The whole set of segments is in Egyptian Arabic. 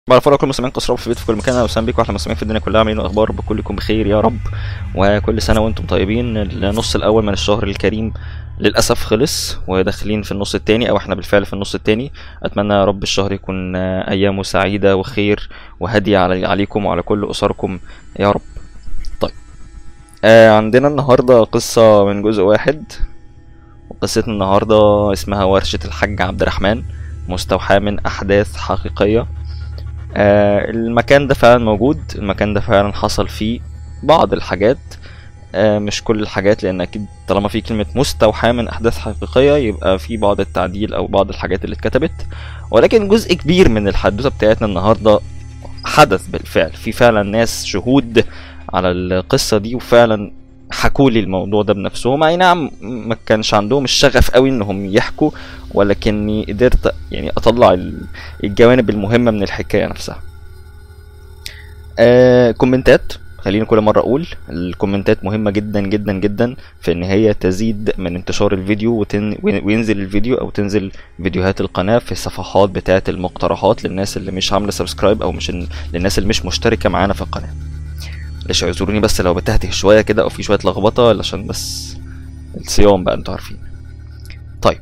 بعرف كل المستمعين قصر في البيت في كل مكان اهلا وسهلا بيكم واحلى مستمعين في الدنيا كلها عاملين إيه الاخبار بكلكم بخير يا رب وكل سنه وانتم طيبين النص الاول من الشهر الكريم للاسف خلص وداخلين في النص التاني او احنا بالفعل في النص التاني اتمنى يا رب الشهر يكون آه، ايامه سعيده وخير وهاديه علي عليكم وعلى كل اسركم يا رب طيب آه عندنا النهارده قصه من جزء واحد وقصتنا النهارده اسمها ورشه الحاج عبد الرحمن مستوحاه من احداث حقيقيه آه المكان ده فعلا موجود المكان ده فعلا حصل فيه بعض الحاجات آه مش كل الحاجات لان اكيد طالما في كلمه مستوحاه من احداث حقيقيه يبقى في بعض التعديل او بعض الحاجات اللي اتكتبت ولكن جزء كبير من الحدوته بتاعتنا النهارده حدث بالفعل في فعلا ناس شهود على القصه دي وفعلا حكوا لي الموضوع ده بنفسهم اي نعم ما كانش عندهم الشغف قوي انهم يحكوا ولكني قدرت يعني اطلع ال- الجوانب المهمه من الحكايه نفسها آه كومنتات خليني كل مرة أقول الكومنتات مهمة جدا جدا جدا في إن هي تزيد من انتشار الفيديو وتن... وينزل الفيديو أو تنزل فيديوهات القناة في الصفحات بتاعة المقترحات للناس اللي مش عاملة سبسكرايب أو مش للناس اللي مش مشتركة معانا في القناة معلش اعذروني بس لو بتهته شوية كده أو في شوية لخبطة عشان بس الصيام بقى انتوا عارفين طيب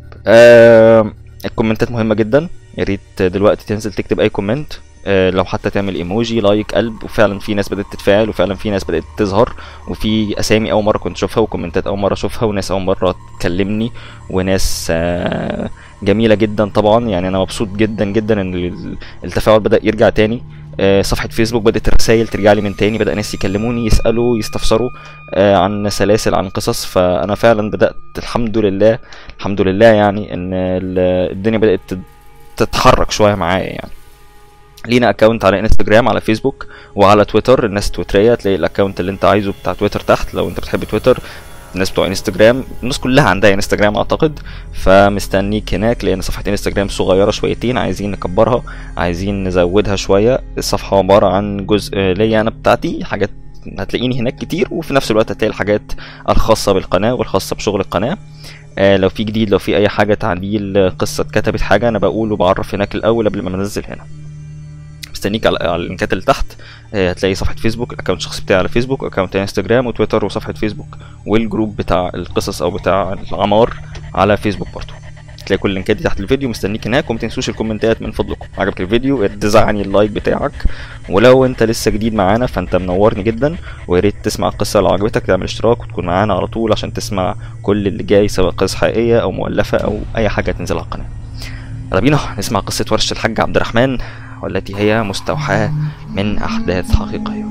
آه الكومنتات مهمة جدا يا ريت دلوقتي تنزل تكتب أي كومنت آه، لو حتى تعمل ايموجي لايك قلب وفعلا في ناس بدات تتفاعل وفعلا في ناس بدات تظهر وفي اسامي اول مره كنت اشوفها وكومنتات اول مره اشوفها وناس اول مره تكلمني وناس آه، جميله جدا طبعا يعني انا مبسوط جدا جدا ان ال- التفاعل بدا يرجع تاني آه، صفحه فيسبوك بدات الرسائل ترجع لي من تاني بدا ناس يكلموني يسالوا يستفسروا آه، عن سلاسل عن قصص فانا فعلا بدات الحمد لله الحمد لله يعني ان ال- الدنيا بدات تت- تتحرك شويه معايا يعني لينا اكونت على انستجرام على فيسبوك وعلى تويتر الناس تويتريه تلاقي الاكونت اللي انت عايزه بتاع تويتر تحت لو انت بتحب تويتر الناس بتوع انستجرام الناس كلها عندها انستجرام اعتقد فمستنيك هناك لان صفحه انستجرام صغيره شويتين عايزين نكبرها عايزين نزودها شويه الصفحه عباره عن جزء ليا انا بتاعتي حاجات هتلاقيني هناك كتير وفي نفس الوقت هتلاقي الحاجات الخاصه بالقناه والخاصه بشغل القناه آه لو في جديد لو في اي حاجه تعديل قصه اتكتبت حاجه انا بقول وبعرف هناك الاول قبل ما انزل هنا مستنيك على على اللينكات اللي تحت آه، هتلاقي صفحه فيسبوك الاكونت الشخصي بتاعي على فيسبوك اكونت انستجرام وتويتر وصفحه فيسبوك والجروب بتاع القصص او بتاع العمار على فيسبوك برضه هتلاقي كل اللينكات دي تحت الفيديو مستنيك هناك وما تنسوش الكومنتات من فضلكم عجبك الفيديو ادزعني اللايك بتاعك ولو انت لسه جديد معانا فانت منورني جدا ويا ريت تسمع القصه لو عجبتك تعمل اشتراك وتكون معانا على طول عشان تسمع كل اللي جاي سواء قصص حقيقيه او مؤلفه او اي حاجه تنزل على القناه يلا بينا نسمع قصه ورشه الحاج عبد الرحمن والتي هي مستوحاة من أحداث حقيقية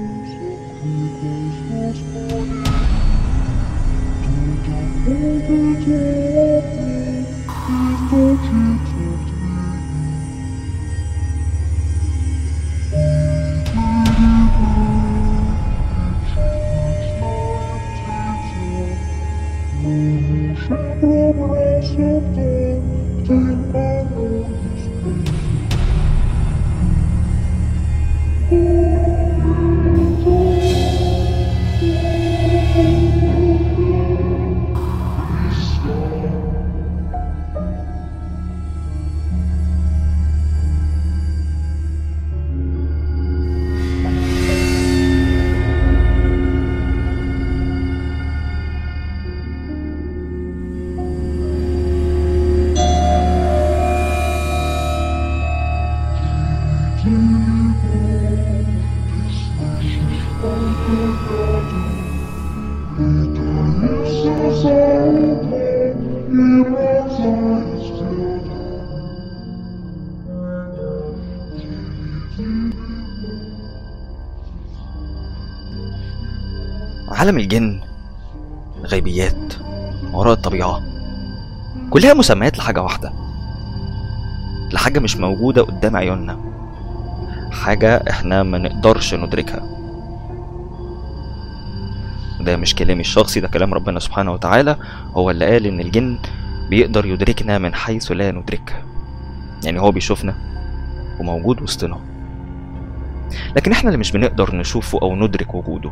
عالم الجن غيبيات وراء الطبيعة كلها مسميات لحاجة واحدة لحاجة مش موجودة قدام عيوننا حاجة احنا ما نقدرش ندركها ده مش كلامي الشخصي ده كلام ربنا سبحانه وتعالى هو اللي قال ان الجن بيقدر يدركنا من حيث لا ندرك يعني هو بيشوفنا وموجود وسطنا لكن احنا اللي مش بنقدر نشوفه او ندرك وجوده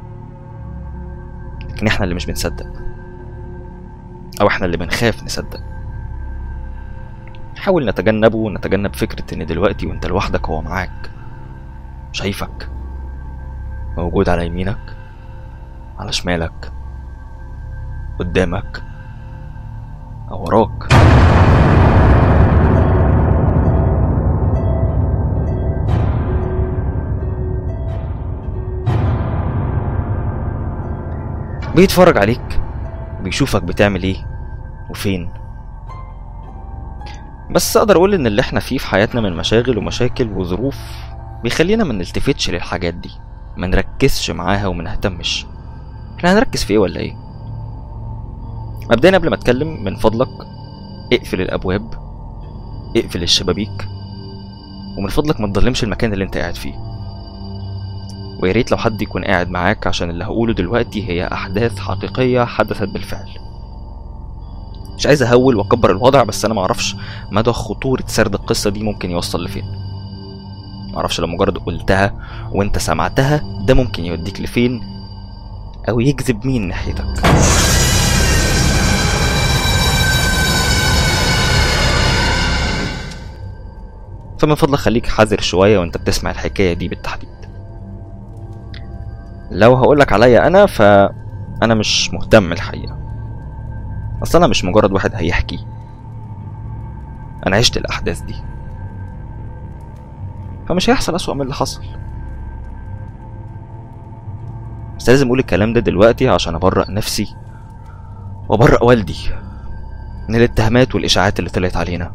لكن احنا اللي مش بنصدق او احنا اللي بنخاف نصدق نحاول نتجنبه ونتجنب فكرة ان دلوقتي وانت لوحدك هو معاك شايفك موجود على يمينك على شمالك قدامك او وراك بيتفرج عليك بيشوفك بتعمل ايه وفين بس اقدر اقول ان اللي احنا فيه في حياتنا من مشاغل ومشاكل وظروف بيخلينا ما نلتفتش للحاجات دي ما نركزش معاها وما نهتمش احنا هنركز في ايه ولا ايه مبدئيا قبل ما اتكلم من فضلك اقفل الابواب اقفل الشبابيك ومن فضلك ما تضلمش المكان اللي انت قاعد فيه ويا ريت لو حد يكون قاعد معاك عشان اللي هقوله دلوقتي هي احداث حقيقيه حدثت بالفعل مش عايز اهول واكبر الوضع بس انا معرفش مدى خطوره سرد القصه دي ممكن يوصل لفين معرفش لو مجرد قلتها وانت سمعتها ده ممكن يوديك لفين او يجذب مين ناحيتك فمن فضلك خليك حذر شوية وانت بتسمع الحكاية دي بالتحديد لو هقولك عليا انا فانا مش مهتم الحقيقة اصل انا مش مجرد واحد هيحكي انا عشت الاحداث دي فمش هيحصل اسوأ من اللي حصل بس لازم اقول الكلام ده دلوقتي عشان ابرأ نفسي وابرأ والدي من الاتهامات والاشاعات اللي طلعت علينا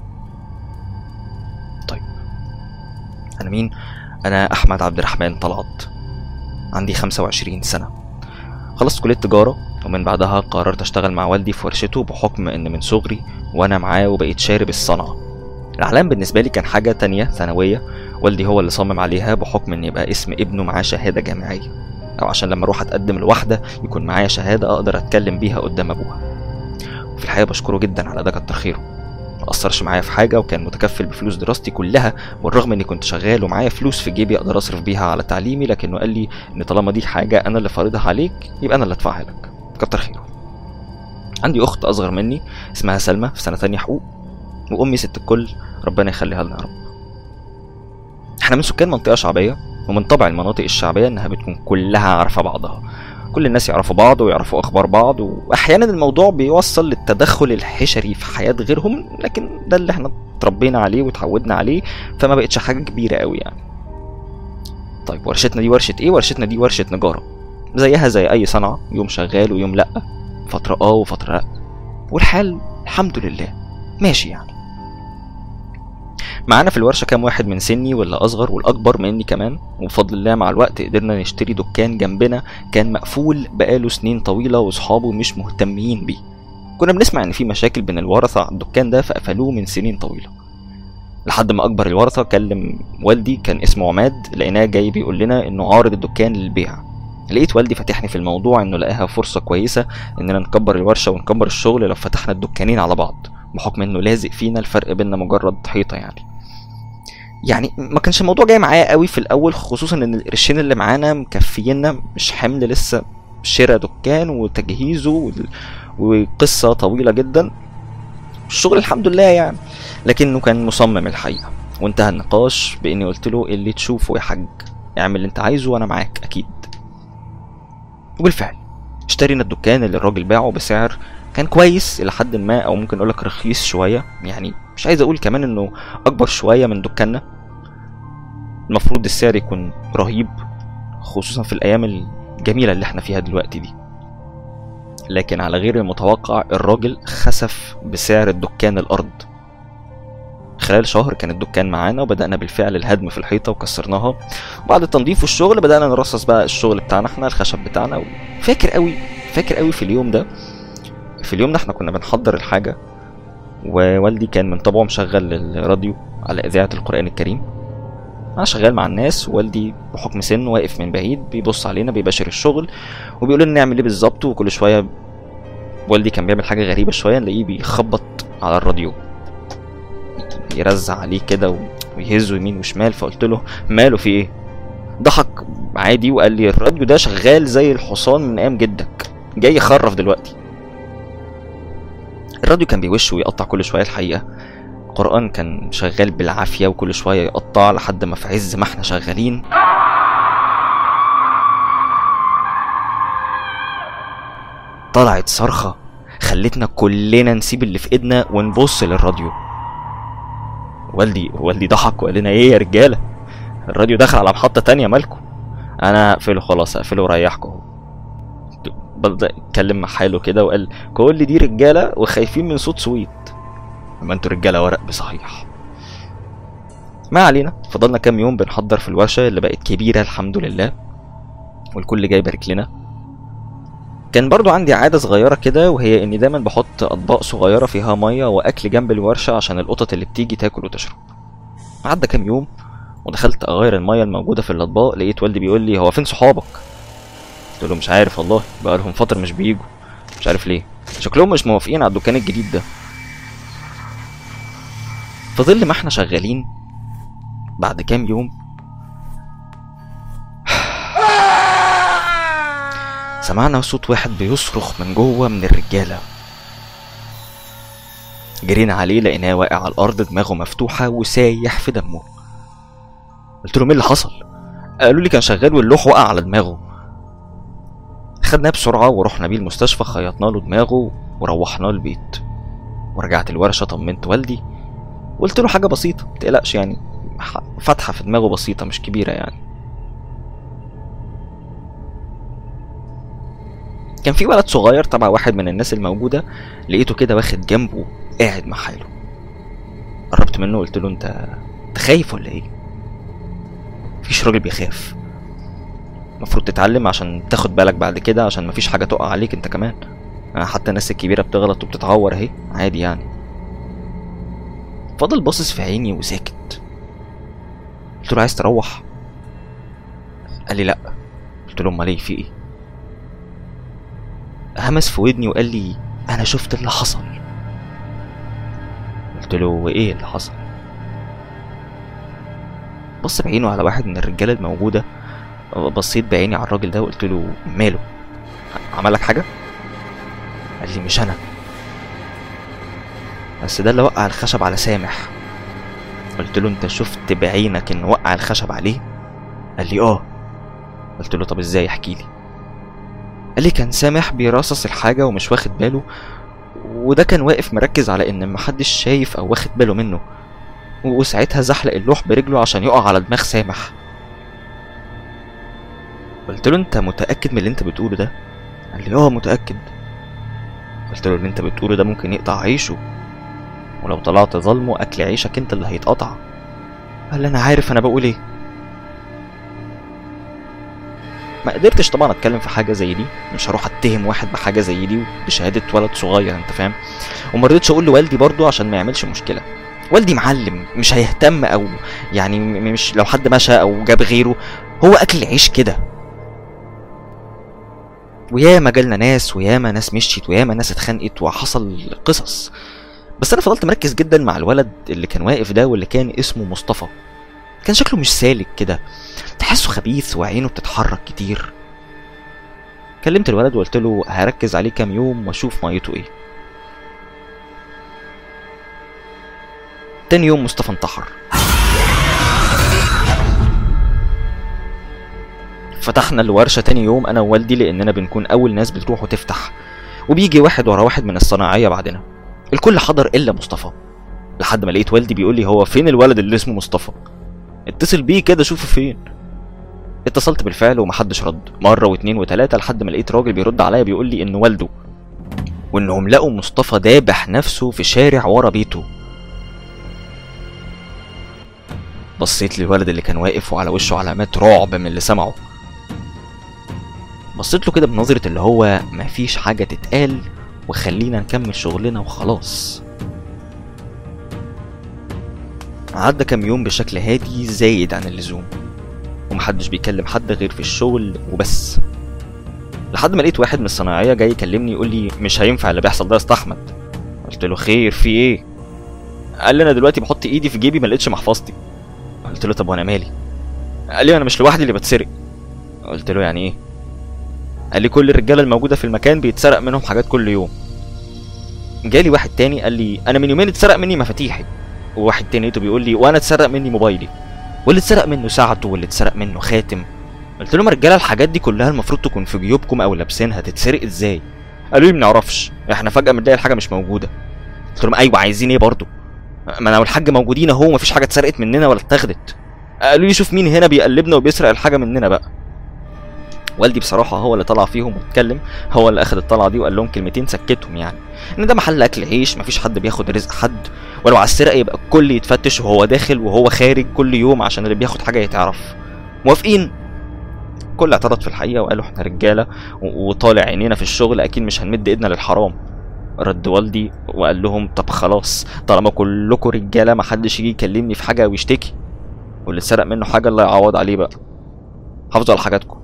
طيب انا مين انا احمد عبد الرحمن طلعت عندي 25 سنة خلصت كلية تجارة ومن بعدها قررت اشتغل مع والدي في ورشته بحكم ان من صغري وانا معاه وبقيت شارب الصنعة الاعلام بالنسبة لي كان حاجة تانية ثانوية والدي هو اللي صمم عليها بحكم ان يبقى اسم ابنه معاه شهادة جامعية او عشان لما اروح اتقدم لواحدة يكون معايا شهادة اقدر اتكلم بيها قدام ابوها وفي الحقيقة بشكره جدا على ده كتر خيره ما أثرش معايا في حاجة وكان متكفل بفلوس دراستي كلها والرغم إني كنت شغال ومعايا فلوس في جيبي أقدر أصرف بيها على تعليمي لكنه قال لي إن طالما دي حاجة أنا اللي فارضها عليك يبقى أنا اللي أدفعها لك كتر خيره عندي أخت أصغر مني اسمها سلمى في سنة تانية حقوق وأمي ست الكل ربنا يخليها لنا يا رب احنا من سكان منطقة شعبية ومن طبع المناطق الشعبية إنها بتكون كلها عارفة بعضها كل الناس يعرفوا بعض ويعرفوا اخبار بعض واحيانا الموضوع بيوصل للتدخل الحشري في حياه غيرهم لكن ده اللي احنا اتربينا عليه وتعودنا عليه فما بقتش حاجه كبيره قوي يعني طيب ورشتنا دي ورشه ايه ورشتنا دي ورشه نجاره زيها زي اي صنعه يوم شغال ويوم لا فتره اه وفتره لا والحال الحمد لله ماشي يعني معانا في الورشه كام واحد من سني ولا اصغر والاكبر مني كمان وبفضل الله مع الوقت قدرنا نشتري دكان جنبنا كان مقفول بقاله سنين طويله واصحابه مش مهتمين بيه كنا بنسمع ان في مشاكل بين الورثه على الدكان ده فقفلوه من سنين طويله لحد ما اكبر الورثه كلم والدي كان اسمه عماد لقيناه جاي بيقول لنا انه عارض الدكان للبيع لقيت والدي فاتحني في الموضوع انه لقاها فرصه كويسه اننا نكبر الورشه ونكبر الشغل لو فتحنا الدكانين على بعض بحكم انه لازق فينا الفرق بيننا مجرد حيطه يعني يعني ما كانش الموضوع جاي معايا قوي في الاول خصوصا ان القرشين اللي معانا مكفينا مش حمل لسه شراء دكان وتجهيزه وقصه طويله جدا الشغل الحمد لله يعني لكنه كان مصمم الحقيقه وانتهى النقاش باني قلت له اللي تشوفه يا حاج اعمل اللي انت عايزه وانا معاك اكيد وبالفعل اشترينا الدكان اللي الراجل باعه بسعر كان كويس الى حد ما او ممكن اقول لك رخيص شويه يعني مش عايز اقول كمان انه اكبر شويه من دكاننا المفروض السعر يكون رهيب خصوصا في الايام الجميله اللي احنا فيها دلوقتي دي لكن على غير المتوقع الراجل خسف بسعر الدكان الارض خلال شهر كان الدكان معانا وبدأنا بالفعل الهدم في الحيطة وكسرناها وبعد التنظيف والشغل بدأنا نرصص بقى الشغل بتاعنا احنا الخشب بتاعنا فاكر قوي فاكر قوي في اليوم ده في اليوم ده احنا كنا بنحضر الحاجة ووالدي كان من طبعه مشغل الراديو على إذاعة القرآن الكريم أنا شغال مع الناس والدي بحكم سن واقف من بعيد بيبص علينا بيباشر الشغل وبيقول لنا نعمل ايه بالظبط وكل شوية والدي كان بيعمل حاجة غريبة شوية نلاقيه بيخبط على الراديو يرزع عليه كده ويهزه يمين وشمال فقلت له ماله في ايه ضحك عادي وقال لي الراديو ده شغال زي الحصان من ايام جدك جاي يخرف دلوقتي الراديو كان بيوش ويقطع كل شويه الحقيقه القرآن كان شغال بالعافية وكل شوية يقطع لحد ما في عز ما احنا شغالين طلعت صرخة خلتنا كلنا نسيب اللي في ايدنا ونبص للراديو والدي والدي ضحك وقال لنا ايه يا رجالة الراديو دخل على محطة تانية مالكم انا هقفله خلاص هقفله وريحكم اهو بدأ يتكلم مع حاله كده وقال كل دي رجالة وخايفين من صوت سويت اما انتوا رجالة ورق بصحيح ما علينا فضلنا كام يوم بنحضر في الورشة اللي بقت كبيرة الحمد لله والكل جاي يبارك لنا كان برضو عندي عادة صغيرة كده وهي إني دايما بحط أطباق صغيرة فيها مية وأكل جنب الورشة عشان القطط اللي بتيجي تاكل وتشرب عدى كام يوم ودخلت أغير المية الموجودة في الأطباق لقيت والدي بيقول لي هو فين صحابك؟ قلت له مش عارف والله بقالهم فترة مش بيجوا مش عارف ليه شكلهم مش موافقين على الدكان الجديد ده في ظل ما احنا شغالين بعد كام يوم سمعنا صوت واحد بيصرخ من جوه من الرجاله جرينا عليه لقيناه واقع على الارض دماغه مفتوحه وسايح في دمه قلت لهم ايه اللي حصل قالوا لي كان شغال واللوح وقع على دماغه خدناه بسرعه ورحنا بيه المستشفى خيطنا له دماغه وروحناه البيت ورجعت الورشه طمنت والدي وقلت له حاجه بسيطه متقلقش يعني ح- فتحه في دماغه بسيطه مش كبيره يعني كان في ولد صغير تبع واحد من الناس الموجودة لقيته كده واخد جنبه قاعد مع حاله قربت منه وقلت له انت انت خايف ولا ايه مفيش راجل بيخاف المفروض تتعلم عشان تاخد بالك بعد كده عشان مفيش حاجة تقع عليك انت كمان آه، حتى الناس الكبيرة بتغلط وبتتعور اهي عادي يعني فضل باصص في عيني وساكت قلت له عايز تروح قال لي لا قلت له امال ايه في ايه همس في ودني وقال لي انا شفت اللي حصل قلت له وايه اللي حصل بص بعينه على واحد من الرجاله الموجوده بصيت بعيني على الراجل ده وقلت له ماله عمل لك حاجه قال لي مش انا بس ده اللي وقع الخشب على سامح قلت له انت شفت بعينك ان وقع الخشب عليه قال لي اه قلت له طب ازاي احكي لي قال لي كان سامح بيرصص الحاجة ومش واخد باله وده كان واقف مركز على ان محدش شايف او واخد باله منه وساعتها زحلق اللوح برجله عشان يقع على دماغ سامح قلت له انت متأكد من اللي انت بتقوله ده قال لي اه متأكد قلت له اللي انت بتقوله ده ممكن يقطع عيشه ولو طلعت ظلمه اكل عيشك انت اللي هيتقطع قال لي انا عارف انا بقول ايه ما قدرتش طبعا اتكلم في حاجه زي دي مش هروح اتهم واحد بحاجه زي دي بشهاده ولد صغير انت فاهم وما رضيتش اقول لوالدي برضو عشان ما يعملش مشكله والدي معلم مش هيهتم او يعني م- مش لو حد مشى او جاب غيره هو اكل عيش كده وياما جالنا ناس وياما ناس مشيت وياما ناس اتخانقت وحصل قصص بس انا فضلت مركز جدا مع الولد اللي كان واقف ده واللي كان اسمه مصطفى كان شكله مش سالك كده تحسه خبيث وعينه بتتحرك كتير كلمت الولد وقلت له هركز عليه كام يوم واشوف ميته ايه تاني يوم مصطفى انتحر فتحنا الورشة تاني يوم أنا ووالدي لأننا بنكون أول ناس بتروح وتفتح وبيجي واحد ورا واحد من الصناعية بعدنا الكل حضر إلا مصطفى لحد ما لقيت والدي بيقول لي هو فين الولد اللي اسمه مصطفى اتصل بيه كده شوفه فين اتصلت بالفعل ومحدش رد مرة واتنين وتلاتة لحد ما لقيت راجل بيرد عليا بيقول لي إن والده وإنهم لقوا مصطفى دابح نفسه في شارع ورا بيته بصيت للولد اللي كان واقف وعلى وشه علامات رعب من اللي سمعه بصيت له كده بنظرة اللي هو مفيش حاجة تتقال وخلينا نكمل شغلنا وخلاص عدى كام يوم بشكل هادي زايد عن اللزوم ومحدش بيكلم حد غير في الشغل وبس لحد ما لقيت واحد من الصناعية جاي يكلمني يقول لي مش هينفع اللي بيحصل ده يا اسطى احمد قلت له خير في ايه قال لي انا دلوقتي بحط ايدي في جيبي ما لقيتش محفظتي قلت له طب وانا مالي قال لي انا مش لوحدي اللي بتسرق قلت له يعني ايه قال لي كل الرجاله الموجوده في المكان بيتسرق منهم حاجات كل يوم جالي واحد تاني قال لي انا من يومين اتسرق مني مفاتيحي وواحد تاني لقيته بيقول لي وانا اتسرق مني موبايلي واللي اتسرق منه ساعته واللي اتسرق منه خاتم قلت لهم يا رجاله الحاجات دي كلها المفروض تكون في جيوبكم او لابسينها تتسرق ازاي قالوا لي ما نعرفش احنا فجاه بنلاقي الحاجه مش موجوده قلت لهم ايوه عايزين ايه برضه ما انا والحاج موجودين اهو مفيش حاجه اتسرقت مننا ولا اتاخدت قالوا لي شوف مين هنا بيقلبنا وبيسرق الحاجه مننا بقى والدي بصراحه هو اللي طلع فيهم واتكلم هو اللي اخد الطلعه دي وقال لهم كلمتين سكتهم يعني ان ده محل اكل عيش مفيش حد بياخد رزق حد ولو على السرقه يبقى الكل يتفتش وهو داخل وهو خارج كل يوم عشان اللي بياخد حاجه يتعرف موافقين كل اعترض في الحقيقه وقالوا احنا رجاله و- وطالع عينينا في الشغل اكيد مش هنمد ايدنا للحرام رد والدي وقال لهم طب خلاص طالما كلكم رجاله ما حدش يجي يكلمني في حاجه ويشتكي واللي سرق منه حاجه الله يعوض عليه بقى حافظوا على حاجاتكم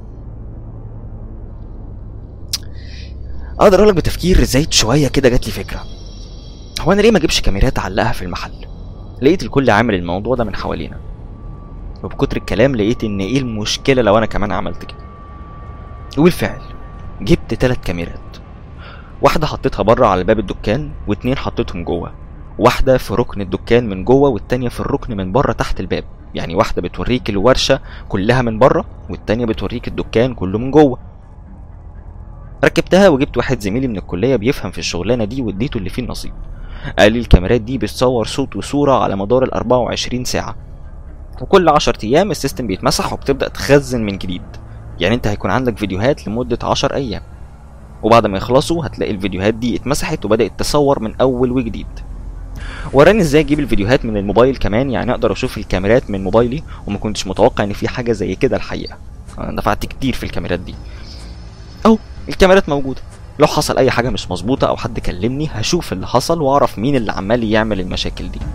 اقدر اقول لك بتفكير زايد شويه كده جات لي فكره هو انا ليه ما اجيبش كاميرات اعلقها في المحل لقيت الكل عامل الموضوع ده من حوالينا وبكتر الكلام لقيت ان ايه المشكله لو انا كمان عملت كده وبالفعل جبت تلات كاميرات واحدة حطيتها بره على باب الدكان واتنين حطيتهم جوه واحدة في ركن الدكان من جوه والتانية في الركن من بره تحت الباب يعني واحدة بتوريك الورشة كلها من بره والتانية بتوريك الدكان كله من جوه ركبتها وجبت واحد زميلي من الكلية بيفهم في الشغلانة دي واديته اللي فيه النصيب قال لي الكاميرات دي بتصور صوت وصورة على مدار ال 24 ساعة وكل 10 أيام السيستم بيتمسح وبتبدأ تخزن من جديد يعني انت هيكون عندك فيديوهات لمدة 10 أيام وبعد ما يخلصوا هتلاقي الفيديوهات دي اتمسحت وبدأت تصور من أول وجديد وراني ازاي اجيب الفيديوهات من الموبايل كمان يعني اقدر اشوف الكاميرات من موبايلي وما كنتش متوقع ان في حاجه زي كده الحقيقه انا دفعت كتير في الكاميرات دي اهو الكاميرات موجوده لو حصل اي حاجه مش مظبوطه او حد كلمني هشوف اللي حصل واعرف مين اللي عمال يعمل المشاكل دي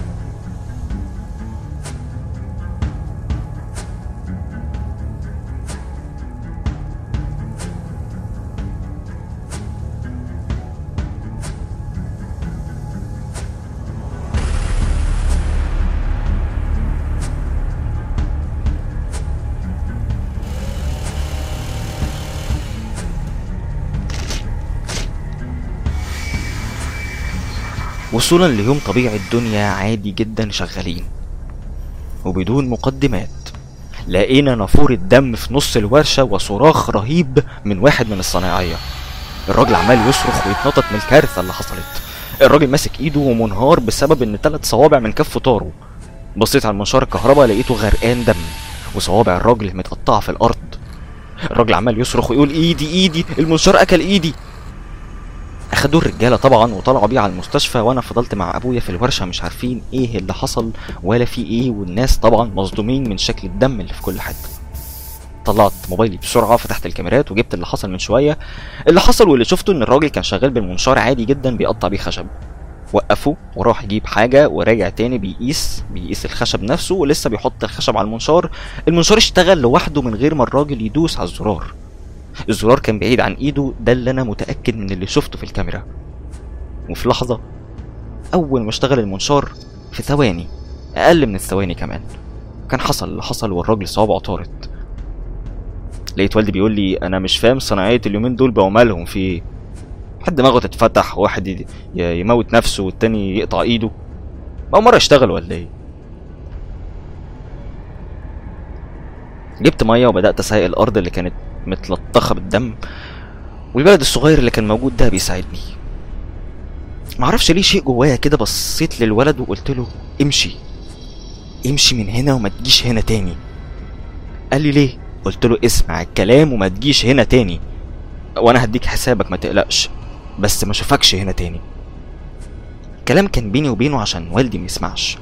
وصولا ليوم طبيعي الدنيا عادي جدا شغالين وبدون مقدمات لقينا نافورة دم في نص الورشة وصراخ رهيب من واحد من الصنايعية الراجل عمال يصرخ ويتنطط من الكارثة اللي حصلت الراجل ماسك ايده ومنهار بسبب ان ثلاث صوابع من كف طاره بصيت على المنشار الكهرباء لقيته غرقان دم وصوابع الراجل متقطعة في الأرض الراجل عمال يصرخ ويقول ايدي ايدي المنشار اكل ايدي اخدوا الرجاله طبعا وطلعوا بيه على المستشفى وانا فضلت مع ابويا في الورشه مش عارفين ايه اللي حصل ولا في ايه والناس طبعا مصدومين من شكل الدم اللي في كل حته طلعت موبايلي بسرعه فتحت الكاميرات وجبت اللي حصل من شويه اللي حصل واللي شفته ان الراجل كان شغال بالمنشار عادي جدا بيقطع بيه خشب وقفه وراح يجيب حاجه وراجع تاني بيقيس بيقيس الخشب نفسه ولسه بيحط الخشب على المنشار المنشار اشتغل لوحده من غير ما الراجل يدوس على الزرار الزرار كان بعيد عن ايده ده اللي انا متاكد من اللي شفته في الكاميرا وفي لحظه اول ما اشتغل المنشار في ثواني اقل من الثواني كمان كان حصل اللي حصل والراجل صوابعه طارت لقيت والدي بيقول لي انا مش فاهم صناعيه اليومين دول بقوا مالهم في ايه واحد دماغه تتفتح وواحد ي- ي- يموت نفسه والتاني يقطع ايده بقى مره يشتغل ولا ايه جبت ميه وبدات اسيق الارض اللي كانت متلطخه بالدم والولد الصغير اللي كان موجود ده بيساعدني معرفش ليه شيء جوايا كده بصيت للولد وقلت له امشي امشي من هنا وما تجيش هنا تاني قال لي ليه قلت له اسمع الكلام وما تجيش هنا تاني وانا هديك حسابك ما تقلقش بس ما اشوفكش هنا تاني كلام كان بيني وبينه عشان والدي ما يسمعش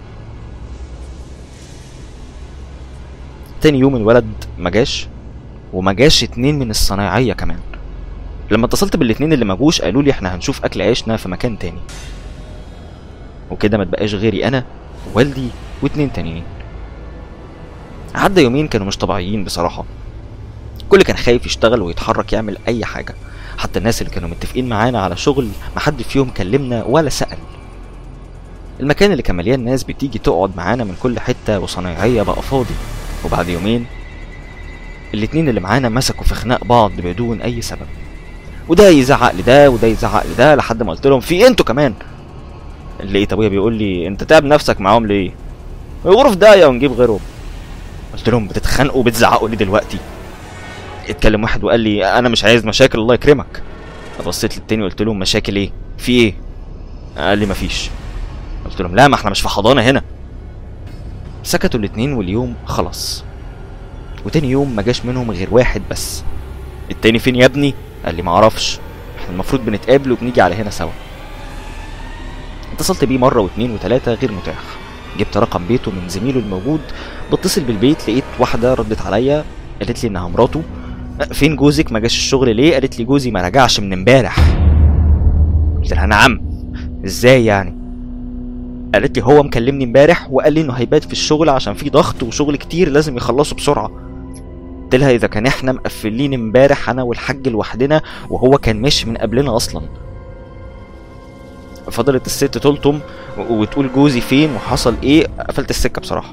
تاني يوم الولد ما جاش وما جاش اتنين من الصنايعيه كمان لما اتصلت بالاتنين اللي ما جوش قالوا لي احنا هنشوف اكل عيشنا في مكان تاني وكده ما تبقاش غيري انا والدي واتنين تانيين عدى يومين كانوا مش طبيعيين بصراحه كل كان خايف يشتغل ويتحرك يعمل اي حاجه حتى الناس اللي كانوا متفقين معانا على شغل محد فيهم كلمنا ولا سأل المكان اللي كان مليان ناس بتيجي تقعد معانا من كل حتة وصنايعية بقى فاضي وبعد يومين الاتنين اللي معانا مسكوا في خناق بعض بدون أي سبب وده يزعق لده وده يزعق لده لحد ما قلت لهم في إيه انتوا كمان لقيت ابويا بيقول لي انت تعب نفسك معاهم ليه غرف داهيه ونجيب غيرهم قلت لهم بتتخانقوا وبتزعقوا ليه دلوقتي اتكلم واحد وقال لي انا مش عايز مشاكل الله يكرمك بصيت للتاني وقلت لهم مشاكل ايه في ايه قال لي مفيش قلت لهم لا ما احنا مش في حضانه هنا سكتوا الاتنين واليوم خلص وتاني يوم ما جاش منهم غير واحد بس التاني فين يا ابني قال لي معرفش احنا المفروض بنتقابل وبنيجي على هنا سوا اتصلت بيه مره واتنين وتلاته غير متاح جبت رقم بيته من زميله الموجود بتصل بالبيت لقيت واحده ردت عليا قالت لي انها مراته فين جوزك ما جاش الشغل ليه قالت لي جوزي ما رجعش من امبارح قلت لها نعم ازاي يعني قالت لي هو مكلمني امبارح وقال لي انه هيبات في الشغل عشان في ضغط وشغل كتير لازم يخلصه بسرعه قلت لها اذا كان احنا مقفلين امبارح انا والحاج لوحدنا وهو كان ماشي من قبلنا اصلا فضلت الست تلطم وتقول جوزي فين وحصل ايه قفلت السكه بصراحه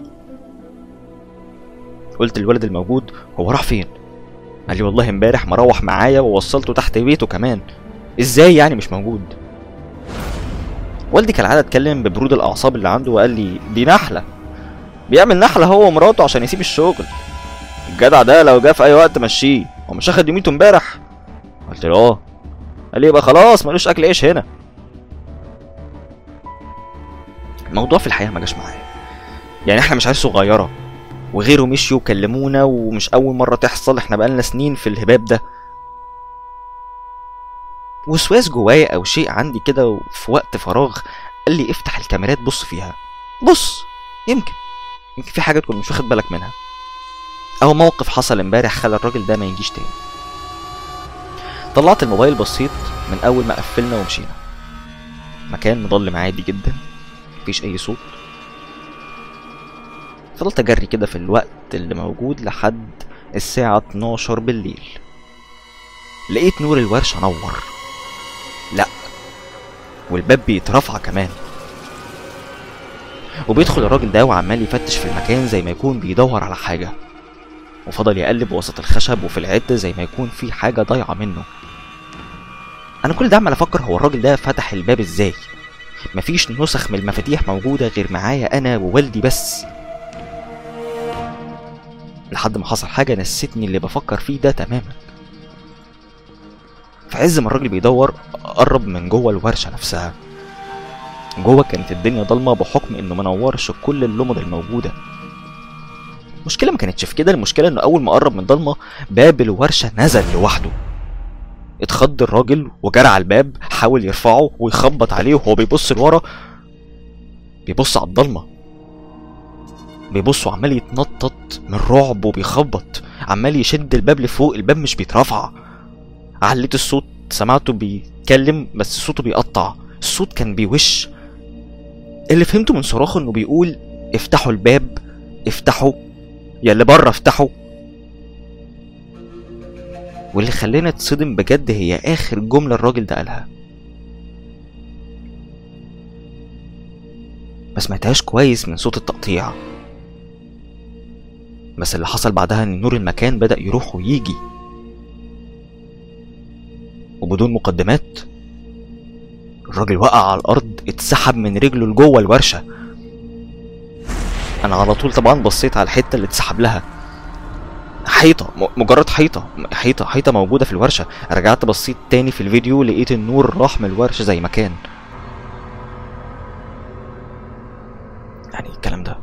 قلت للولد الموجود هو راح فين قال لي والله امبارح مروح معايا ووصلته تحت بيته كمان ازاي يعني مش موجود والدي كالعاده اتكلم ببرود الاعصاب اللي عنده وقال لي دي نحله بيعمل نحله هو ومراته عشان يسيب الشغل الجدع ده لو جه في اي وقت مشيه هو مش اخد يوميته امبارح قلت له اه قال لي يبقى خلاص ملوش اكل عيش هنا الموضوع في الحقيقه ما جاش معايا يعني احنا مش عيال صغيره وغيره مشيوا وكلمونا ومش اول مره تحصل احنا بقالنا سنين في الهباب ده وسواس جوايا او شيء عندي كده في وقت فراغ قال لي افتح الكاميرات بص فيها بص يمكن يمكن في حاجه تكون مش واخد بالك منها او موقف حصل امبارح خلى الراجل ده ما يجيش تاني طلعت الموبايل بصيت من اول ما قفلنا ومشينا مكان مظلم عادي جدا مفيش اي صوت فضلت اجري كده في الوقت اللي موجود لحد الساعة 12 بالليل لقيت نور الورشة نور لا والباب بيترفع كمان وبيدخل الراجل ده وعمال يفتش في المكان زي ما يكون بيدور على حاجة وفضل يقلب وسط الخشب وفي العدة زي ما يكون في حاجة ضايعة منه أنا كل ده عمال أفكر هو الراجل ده فتح الباب إزاي مفيش نسخ من المفاتيح موجودة غير معايا أنا ووالدي بس لحد ما حصل حاجة نستني اللي بفكر فيه ده تماما في عز ما الراجل بيدور قرب من جوه الورشة نفسها جوه كانت الدنيا ضلمة بحكم انه منورش كل اللمض الموجودة المشكلة ما كانتش في كده المشكلة انه اول ما قرب من الضلمة باب الورشة نزل لوحده اتخض الراجل وجرى على الباب حاول يرفعه ويخبط عليه وهو بيبص لورا بيبص على الضلمه بيبص وعمال يتنطط من رعب وبيخبط عمال يشد الباب لفوق الباب مش بيترفع عليت الصوت سمعته بيتكلم بس صوته بيقطع الصوت كان بيوش اللي فهمته من صراخه انه بيقول افتحوا الباب افتحوا يا اللي بره افتحوا واللي خلاني اتصدم بجد هي اخر جملة الراجل ده قالها ما سمعتهاش كويس من صوت التقطيع بس اللي حصل بعدها ان نور المكان بدأ يروح ويجي وبدون مقدمات الراجل وقع على الارض اتسحب من رجله لجوه الورشه انا على طول طبعا بصيت على الحته اللي اتسحب لها حيطه م- مجرد حيطه حيطه حيطه موجوده في الورشه رجعت بصيت تاني في الفيديو لقيت النور راح من الورشه زي ما كان يعني الكلام ده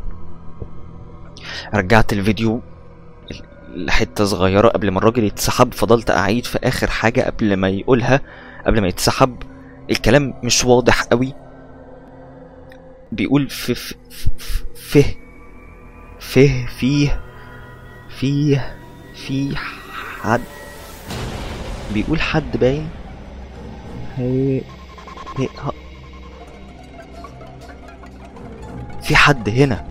رجعت الفيديو لحته صغيره قبل ما الراجل يتسحب فضلت اعيد في اخر حاجه قبل ما يقولها قبل ما يتسحب الكلام مش واضح قوي بيقول في في في في فيه فيه في حد بيقول حد باين هي هي ها. في حد هنا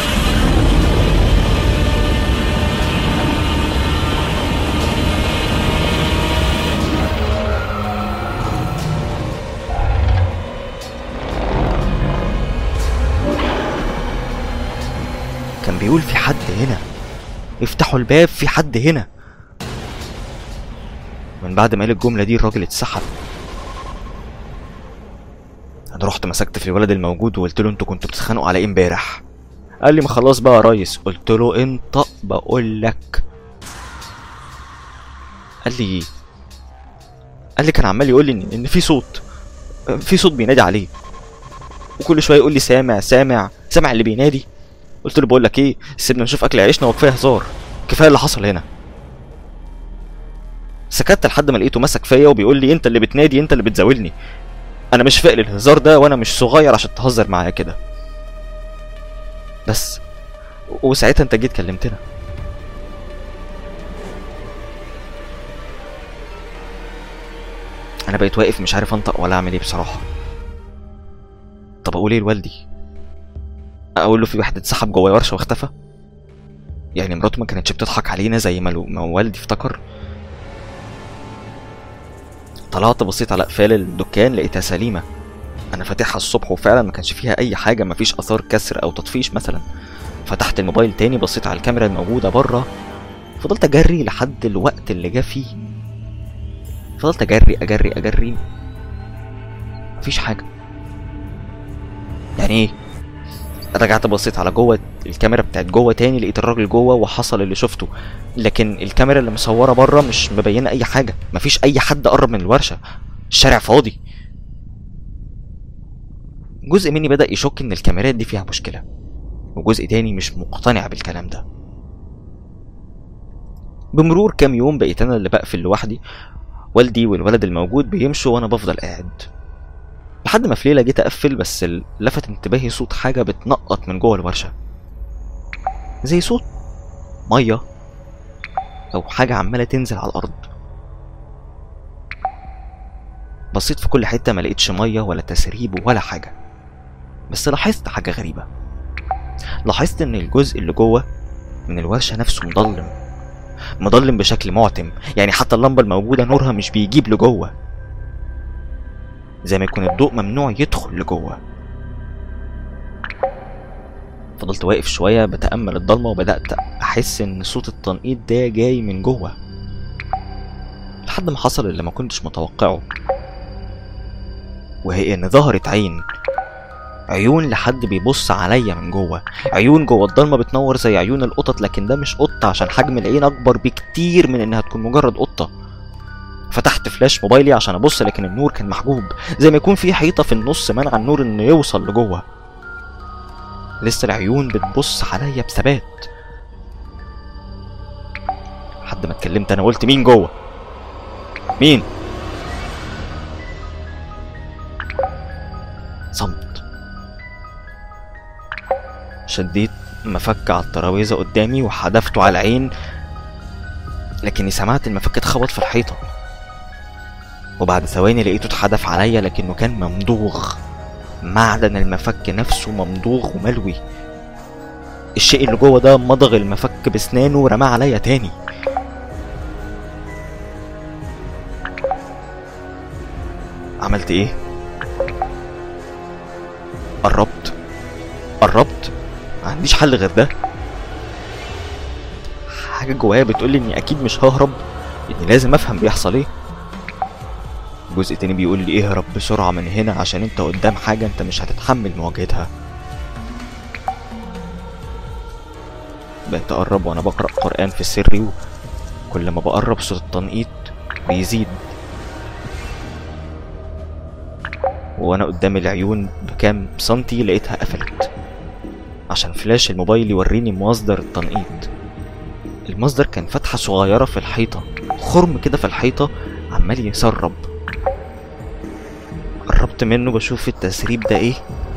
كان بيقول في حد هنا افتحوا الباب في حد هنا من بعد ما قال الجملة دي الراجل اتسحب انا رحت مسكت في الولد الموجود وقلت له انتوا كنتوا بتتخانقوا على ايه امبارح قال لي ما خلاص بقى يا ريس قلت له انت بقول لك قال لي قال لي كان عمال يقول لي ان إن في صوت في صوت بينادي عليه وكل شويه يقول لي سامع سامع سامع اللي بينادي قلت له بقول لك ايه سيبنا نشوف اكل عيشنا وكفايه هزار كفايه اللي حصل هنا سكت لحد ما لقيته مسك فيا وبيقول لي انت اللي بتنادي انت اللي بتزاولني انا مش فاق للهزار ده وانا مش صغير عشان تهزر معايا كده بس وساعتها انت جيت كلمتنا انا بقيت واقف مش عارف انطق ولا اعمل ايه بصراحه طب اقول ايه لوالدي اقول له في واحد اتسحب جوه ورشه واختفى يعني مراته ما كانتش بتضحك علينا زي ما لو- ما والدي افتكر طلعت بصيت على قفال الدكان لقيتها سليمه انا فاتحها الصبح وفعلا ما كانش فيها اي حاجه ما فيش اثار كسر او تطفيش مثلا فتحت الموبايل تاني بصيت على الكاميرا الموجوده بره فضلت اجري لحد الوقت اللي جه فيه فضلت اجري اجري اجري مفيش حاجه يعني ايه رجعت بصيت على جوه الكاميرا بتاعت جوه تاني لقيت الراجل جوه وحصل اللي شفته لكن الكاميرا اللي مصوره بره مش مبينه اي حاجه مفيش اي حد قرب من الورشه الشارع فاضي جزء مني بدأ يشك ان الكاميرات دي فيها مشكله وجزء تاني مش مقتنع بالكلام ده بمرور كام يوم بقيت انا اللي بقفل لوحدي والدي والولد الموجود بيمشوا وانا بفضل قاعد لحد ما في ليله جيت اقفل بس ال- لفت انتباهي صوت حاجه بتنقط من جوه الورشه زي صوت ميه او حاجه عماله تنزل على الارض بصيت في كل حته ما لقيتش ميه ولا تسريب ولا حاجه بس لاحظت حاجه غريبه لاحظت ان الجزء اللي جوه من الورشه نفسه مضلم مضلم بشكل معتم يعني حتى اللمبه الموجوده نورها مش بيجيب لجوه زي ما يكون الضوء ممنوع يدخل لجوه فضلت واقف شوية بتأمل الضلمة وبدأت أحس إن صوت التنقيط ده جاي من جوه لحد ما حصل اللي ما كنتش متوقعه وهي إن ظهرت عين عيون لحد بيبص عليا من جوه عيون جوه الضلمة بتنور زي عيون القطط لكن ده مش قطة عشان حجم العين أكبر بكتير من إنها تكون مجرد قطة فتحت فلاش موبايلي عشان ابص لكن النور كان محجوب زي ما يكون في حيطه في النص منع النور انه يوصل لجوه لسه العيون بتبص عليا بثبات لحد ما اتكلمت انا قلت مين جوه مين صمت شديت مفك على الترابيزه قدامي وحدفته على العين لكني سمعت المفك اتخبط في الحيطه وبعد ثواني لقيته اتحدف عليا لكنه كان ممضوغ معدن المفك نفسه ممضوغ وملوي الشيء اللي جوه ده مضغ المفك بسنانه ورماه عليا تاني عملت ايه قربت قربت ما عنديش حل غير ده حاجه جوايا بتقولي اني اكيد مش ههرب اني لازم افهم بيحصل ايه جزء تاني بيقول لي اهرب بسرعة من هنا عشان انت قدام حاجة انت مش هتتحمل مواجهتها بقيت اقرب وانا بقرأ قرآن في سري وكل ما بقرب صوت التنقيط بيزيد وانا قدام العيون بكام سنتي لقيتها قفلت عشان فلاش الموبايل يوريني مصدر التنقيط المصدر كان فتحة صغيرة في الحيطة خرم كده في الحيطة عمال يسرب قربت منه بشوف التسريب ده ايه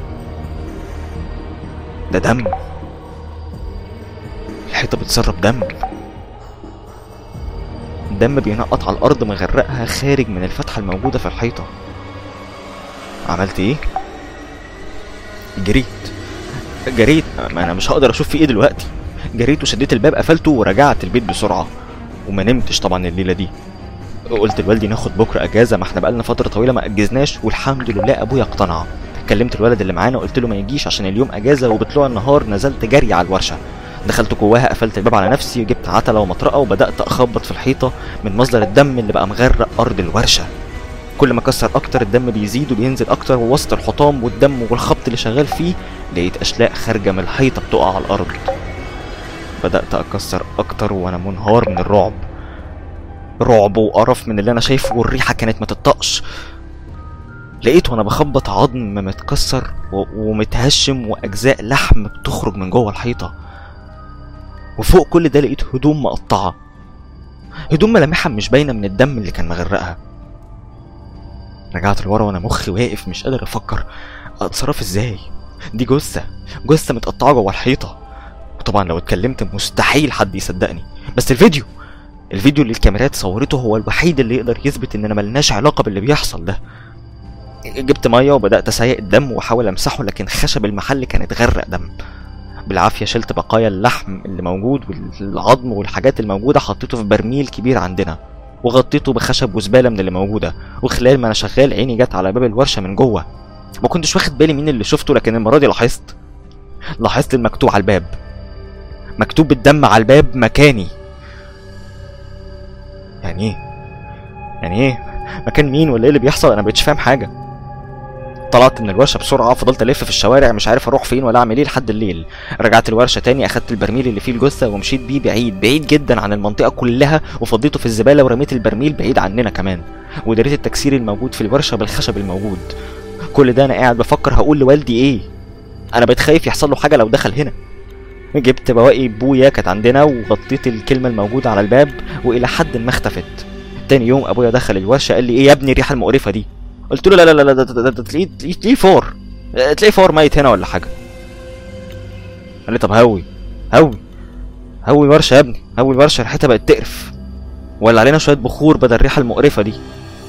ده دم الحيطة بتسرب دم الدم بينقط على الأرض مغرقها خارج من الفتحة الموجودة في الحيطة عملت ايه؟ جريت جريت ما انا مش هقدر اشوف في ايه دلوقتي جريت وشديت الباب قفلته ورجعت البيت بسرعة وما نمتش طبعا الليلة دي قلت لوالدي ناخد بكره اجازه ما احنا بقالنا فتره طويله ما اجزناش والحمد لله ابويا اقتنع كلمت الولد اللي معانا وقلت له ما يجيش عشان اليوم اجازه وبطلوع النهار نزلت جري على الورشه دخلت جواها قفلت الباب على نفسي وجبت عتله ومطرقه وبدات اخبط في الحيطه من مصدر الدم اللي بقى مغرق ارض الورشه كل ما كسر اكتر الدم بيزيد وبينزل اكتر ووسط الحطام والدم والخبط اللي شغال فيه لقيت اشلاء خارجه من الحيطه بتقع على الارض بدات اكسر اكتر وانا منهار من الرعب رعب وقرف من اللي انا شايفه والريحه كانت ما تطقش لقيت وانا بخبط عظم متكسر و- ومتهشم واجزاء لحم بتخرج من جوه الحيطه وفوق كل ده لقيت هدوم مقطعه هدوم ملامحها مش باينه من الدم اللي كان مغرقها رجعت لورا وانا مخي واقف مش قادر افكر اتصرف ازاي دي جثه جثه متقطعه جوه الحيطه وطبعا لو اتكلمت مستحيل حد يصدقني بس الفيديو الفيديو اللي الكاميرات صورته هو الوحيد اللي يقدر يثبت اننا ملناش علاقه باللي بيحصل ده جبت ميه وبدات اسيق الدم واحاول امسحه لكن خشب المحل كان اتغرق دم بالعافيه شلت بقايا اللحم اللي موجود والعظم والحاجات الموجوده حطيته في برميل كبير عندنا وغطيته بخشب وزباله من اللي موجوده وخلال ما انا شغال عيني جت على باب الورشه من جوه ما كنتش واخد بالي مين اللي شفته لكن المره دي لاحظت لاحظت المكتوب على الباب مكتوب بالدم على الباب مكاني يعني ايه يعني ايه مكان مين ولا ايه اللي بيحصل انا مبقتش فاهم حاجه طلعت من الورشه بسرعه فضلت الف في الشوارع مش عارف اروح فين ولا اعمل ايه لحد الليل رجعت الورشه تاني اخدت البرميل اللي فيه الجثه ومشيت بيه بعيد بعيد جدا عن المنطقه كلها وفضيته في الزباله ورميت البرميل بعيد عننا كمان ودريت التكسير الموجود في الورشه بالخشب الموجود كل ده انا قاعد بفكر هقول لوالدي ايه انا بقيت خايف يحصل له حاجه لو دخل هنا جبت بواقي بويا كانت عندنا وغطيت الكلمه الموجوده على الباب والى حد ما اختفت تاني يوم ابويا دخل الورشه قال لي ايه يا ابني الريحه المقرفه دي قلت له لا لا لا لا ده- ده ده تلاقيه تلاقيه فار آه، تلاقيه فار ميت هنا ولا حاجه قال لي طب هوي هوي هوي ورشه يا ابني هوي الورشه ريحتها بقت تقرف ولا علينا شويه بخور بدل الريحه المقرفه دي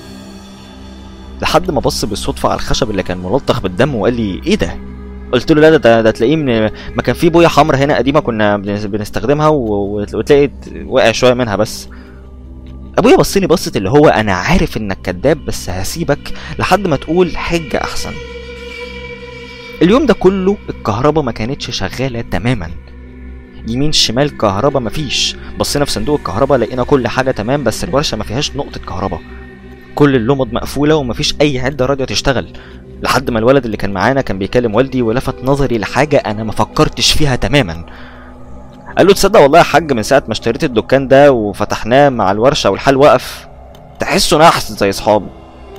لحد ما بص بالصدفه على الخشب اللي كان ملطخ بالدم وقال لي ايه ده قلت له لا ده ده, ده تلاقيه من ما كان في بويه حمرا هنا قديمه كنا بنس- بنستخدمها و- وتلاقي وقع شويه منها بس ابويا بص لي بصت اللي هو انا عارف انك كذاب بس هسيبك لحد ما تقول حجه احسن اليوم ده كله الكهرباء ما كانتش شغاله تماما يمين شمال كهرباء مفيش بصينا في صندوق الكهرباء لقينا كل حاجه تمام بس الورشه ما فيهاش نقطه كهرباء كل اللمض مقفوله ومفيش اي عده راضيه تشتغل لحد ما الولد اللي كان معانا كان بيكلم والدي ولفت نظري لحاجه انا ما فكرتش فيها تماما قال له تصدق والله يا حاج من ساعه ما اشتريت الدكان ده وفتحناه مع الورشه والحال وقف تحسه نحس زي اصحابه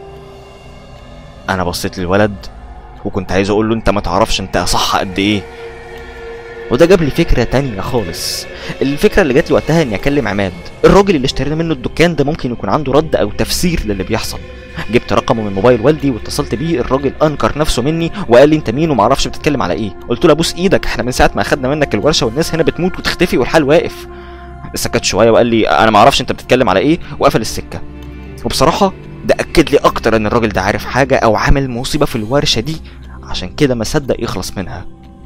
انا بصيت للولد وكنت عايز اقول له انت ما تعرفش انت صح قد ايه وده جاب لي فكره تانية خالص الفكره اللي جات لي وقتها اني اكلم عماد الراجل اللي اشترينا منه الدكان ده ممكن يكون عنده رد او تفسير للي بيحصل جبت رقمه من موبايل والدي واتصلت بيه الراجل انكر نفسه مني وقال لي انت مين وما اعرفش بتتكلم على ايه قلت له ابوس ايدك احنا من ساعه ما اخدنا منك الورشه والناس هنا بتموت وتختفي والحال واقف سكت شويه وقال لي انا ما اعرفش انت بتتكلم على ايه وقفل السكه وبصراحه ده اكد لي اكتر ان الراجل ده عارف حاجه او عامل مصيبه في الورشه دي عشان كده ما صدق يخلص منها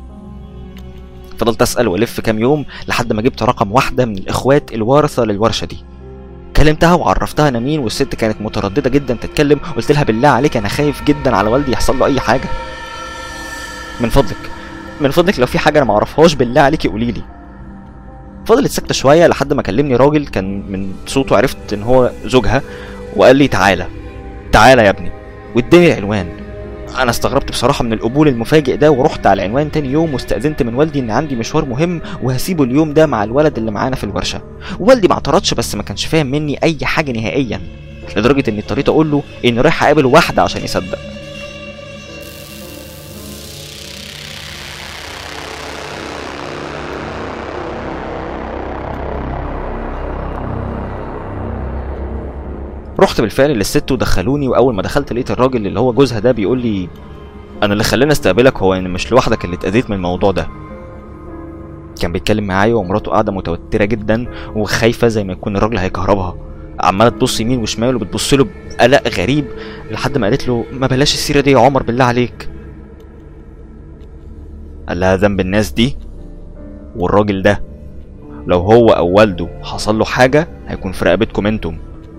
فضلت اسال والف كام يوم لحد ما جبت رقم واحده من الاخوات الوارثه للورشه دي كلمتها وعرفتها انا مين والست كانت متردده جدا تتكلم قلت لها بالله عليك انا خايف جدا على والدي يحصل له اي حاجه من فضلك من فضلك لو في حاجه انا ما اعرفهاش بالله عليكي قولي لي فضلت ساكته شويه لحد ما كلمني راجل كان من صوته عرفت ان هو زوجها وقال لي تعالى تعالى يا ابني واداني العنوان انا استغربت بصراحه من القبول المفاجئ ده ورحت على العنوان تاني يوم واستاذنت من والدي ان عندي مشوار مهم وهسيبه اليوم ده مع الولد اللي معانا في الورشه والدي ما اعترضش بس ما كانش فاهم مني اي حاجه نهائيا لدرجه اني اضطريت اقول له اني رايح اقابل واحده عشان يصدق رحت بالفعل للست ودخلوني واول ما دخلت لقيت الراجل اللي هو جوزها ده بيقول لي انا اللي خلاني استقبلك هو ان مش لوحدك اللي اتاذيت من الموضوع ده كان بيتكلم معايا ومراته قاعده متوتره جدا وخايفه زي ما يكون الراجل هيكهربها عماله تبص يمين وشمال وبتبص له بقلق غريب لحد ما قالت له ما بلاش السيره دي يا عمر بالله عليك قال لها ذنب الناس دي والراجل ده لو هو او والده حصل له حاجه هيكون في رقبتكم انتم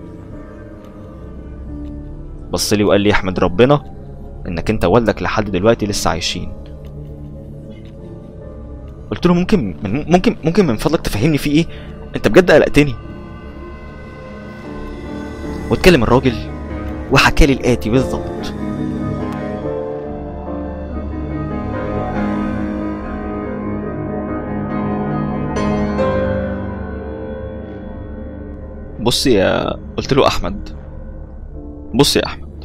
بص لي وقال لي احمد ربنا انك انت والدك لحد دلوقتي لسه عايشين قلت له ممكن من ممكن ممكن من فضلك تفهمني في ايه انت بجد قلقتني واتكلم الراجل وحكالي الآتي بالظبط بص يا قلت له احمد بص يا احمد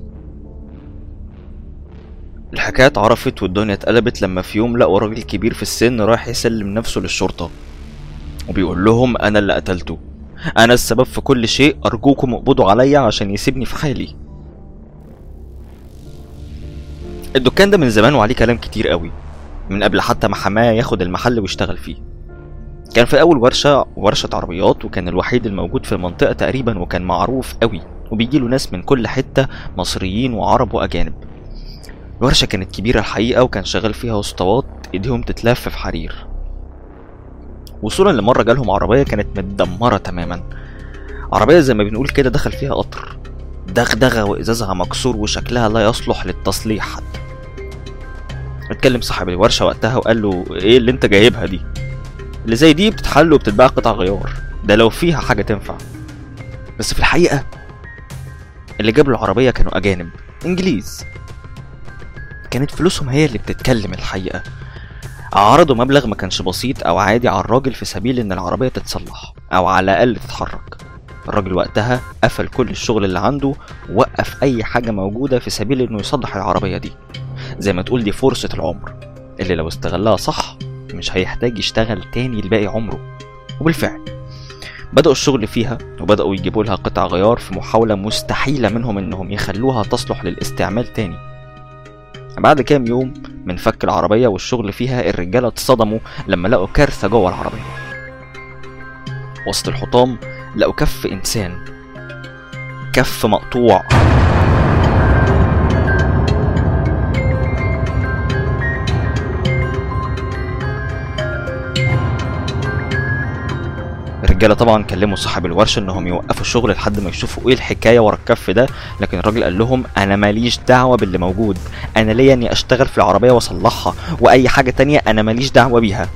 الحكاية اتعرفت والدنيا اتقلبت لما في يوم لقوا راجل كبير في السن رايح يسلم نفسه للشرطة وبيقول لهم انا اللي قتلته انا السبب في كل شيء ارجوكم اقبضوا عليا عشان يسيبني في حالي الدكان ده من زمان وعليه كلام كتير قوي من قبل حتى ما حماه ياخد المحل ويشتغل فيه كان في اول ورشه ورشه عربيات وكان الوحيد الموجود في المنطقه تقريبا وكان معروف قوي وبيجي له ناس من كل حته مصريين وعرب واجانب الورشه كانت كبيره الحقيقه وكان شغال فيها اسطوات ايديهم تتلف في حرير وصولا لمره جالهم عربيه كانت متدمره تماما عربيه زي ما بنقول كده دخل فيها قطر دغدغه وازازها مكسور وشكلها لا يصلح للتصليح حتى اتكلم صاحب الورشه وقتها وقال له ايه اللي انت جايبها دي اللي زي دي بتتحل وبتتباع قطع غيار ده لو فيها حاجة تنفع بس في الحقيقة اللي جاب له العربية كانوا أجانب إنجليز كانت فلوسهم هي اللي بتتكلم الحقيقة عرضوا مبلغ ما كانش بسيط أو عادي على الراجل في سبيل إن العربية تتصلح أو على الأقل تتحرك الراجل وقتها قفل كل الشغل اللي عنده ووقف أي حاجة موجودة في سبيل إنه يصلح العربية دي زي ما تقول دي فرصة العمر اللي لو استغلها صح مش هيحتاج يشتغل تاني لباقي عمره وبالفعل بدأوا الشغل فيها وبدأوا يجيبوا لها قطع غيار في محاولة مستحيلة منهم إنهم يخلوها تصلح للاستعمال تاني بعد كام يوم من فك العربية والشغل فيها الرجالة اتصدموا لما لقوا كارثة جوه العربية وسط الحطام لقوا كف إنسان كف مقطوع الرجاله طبعا كلموا صاحب الورشه انهم يوقفوا الشغل لحد ما يشوفوا ايه الحكايه ورا الكف ده لكن الراجل قال لهم انا ماليش دعوه باللي موجود انا ليا اني اشتغل في العربيه واصلحها واي حاجه تانية انا ماليش دعوه بيها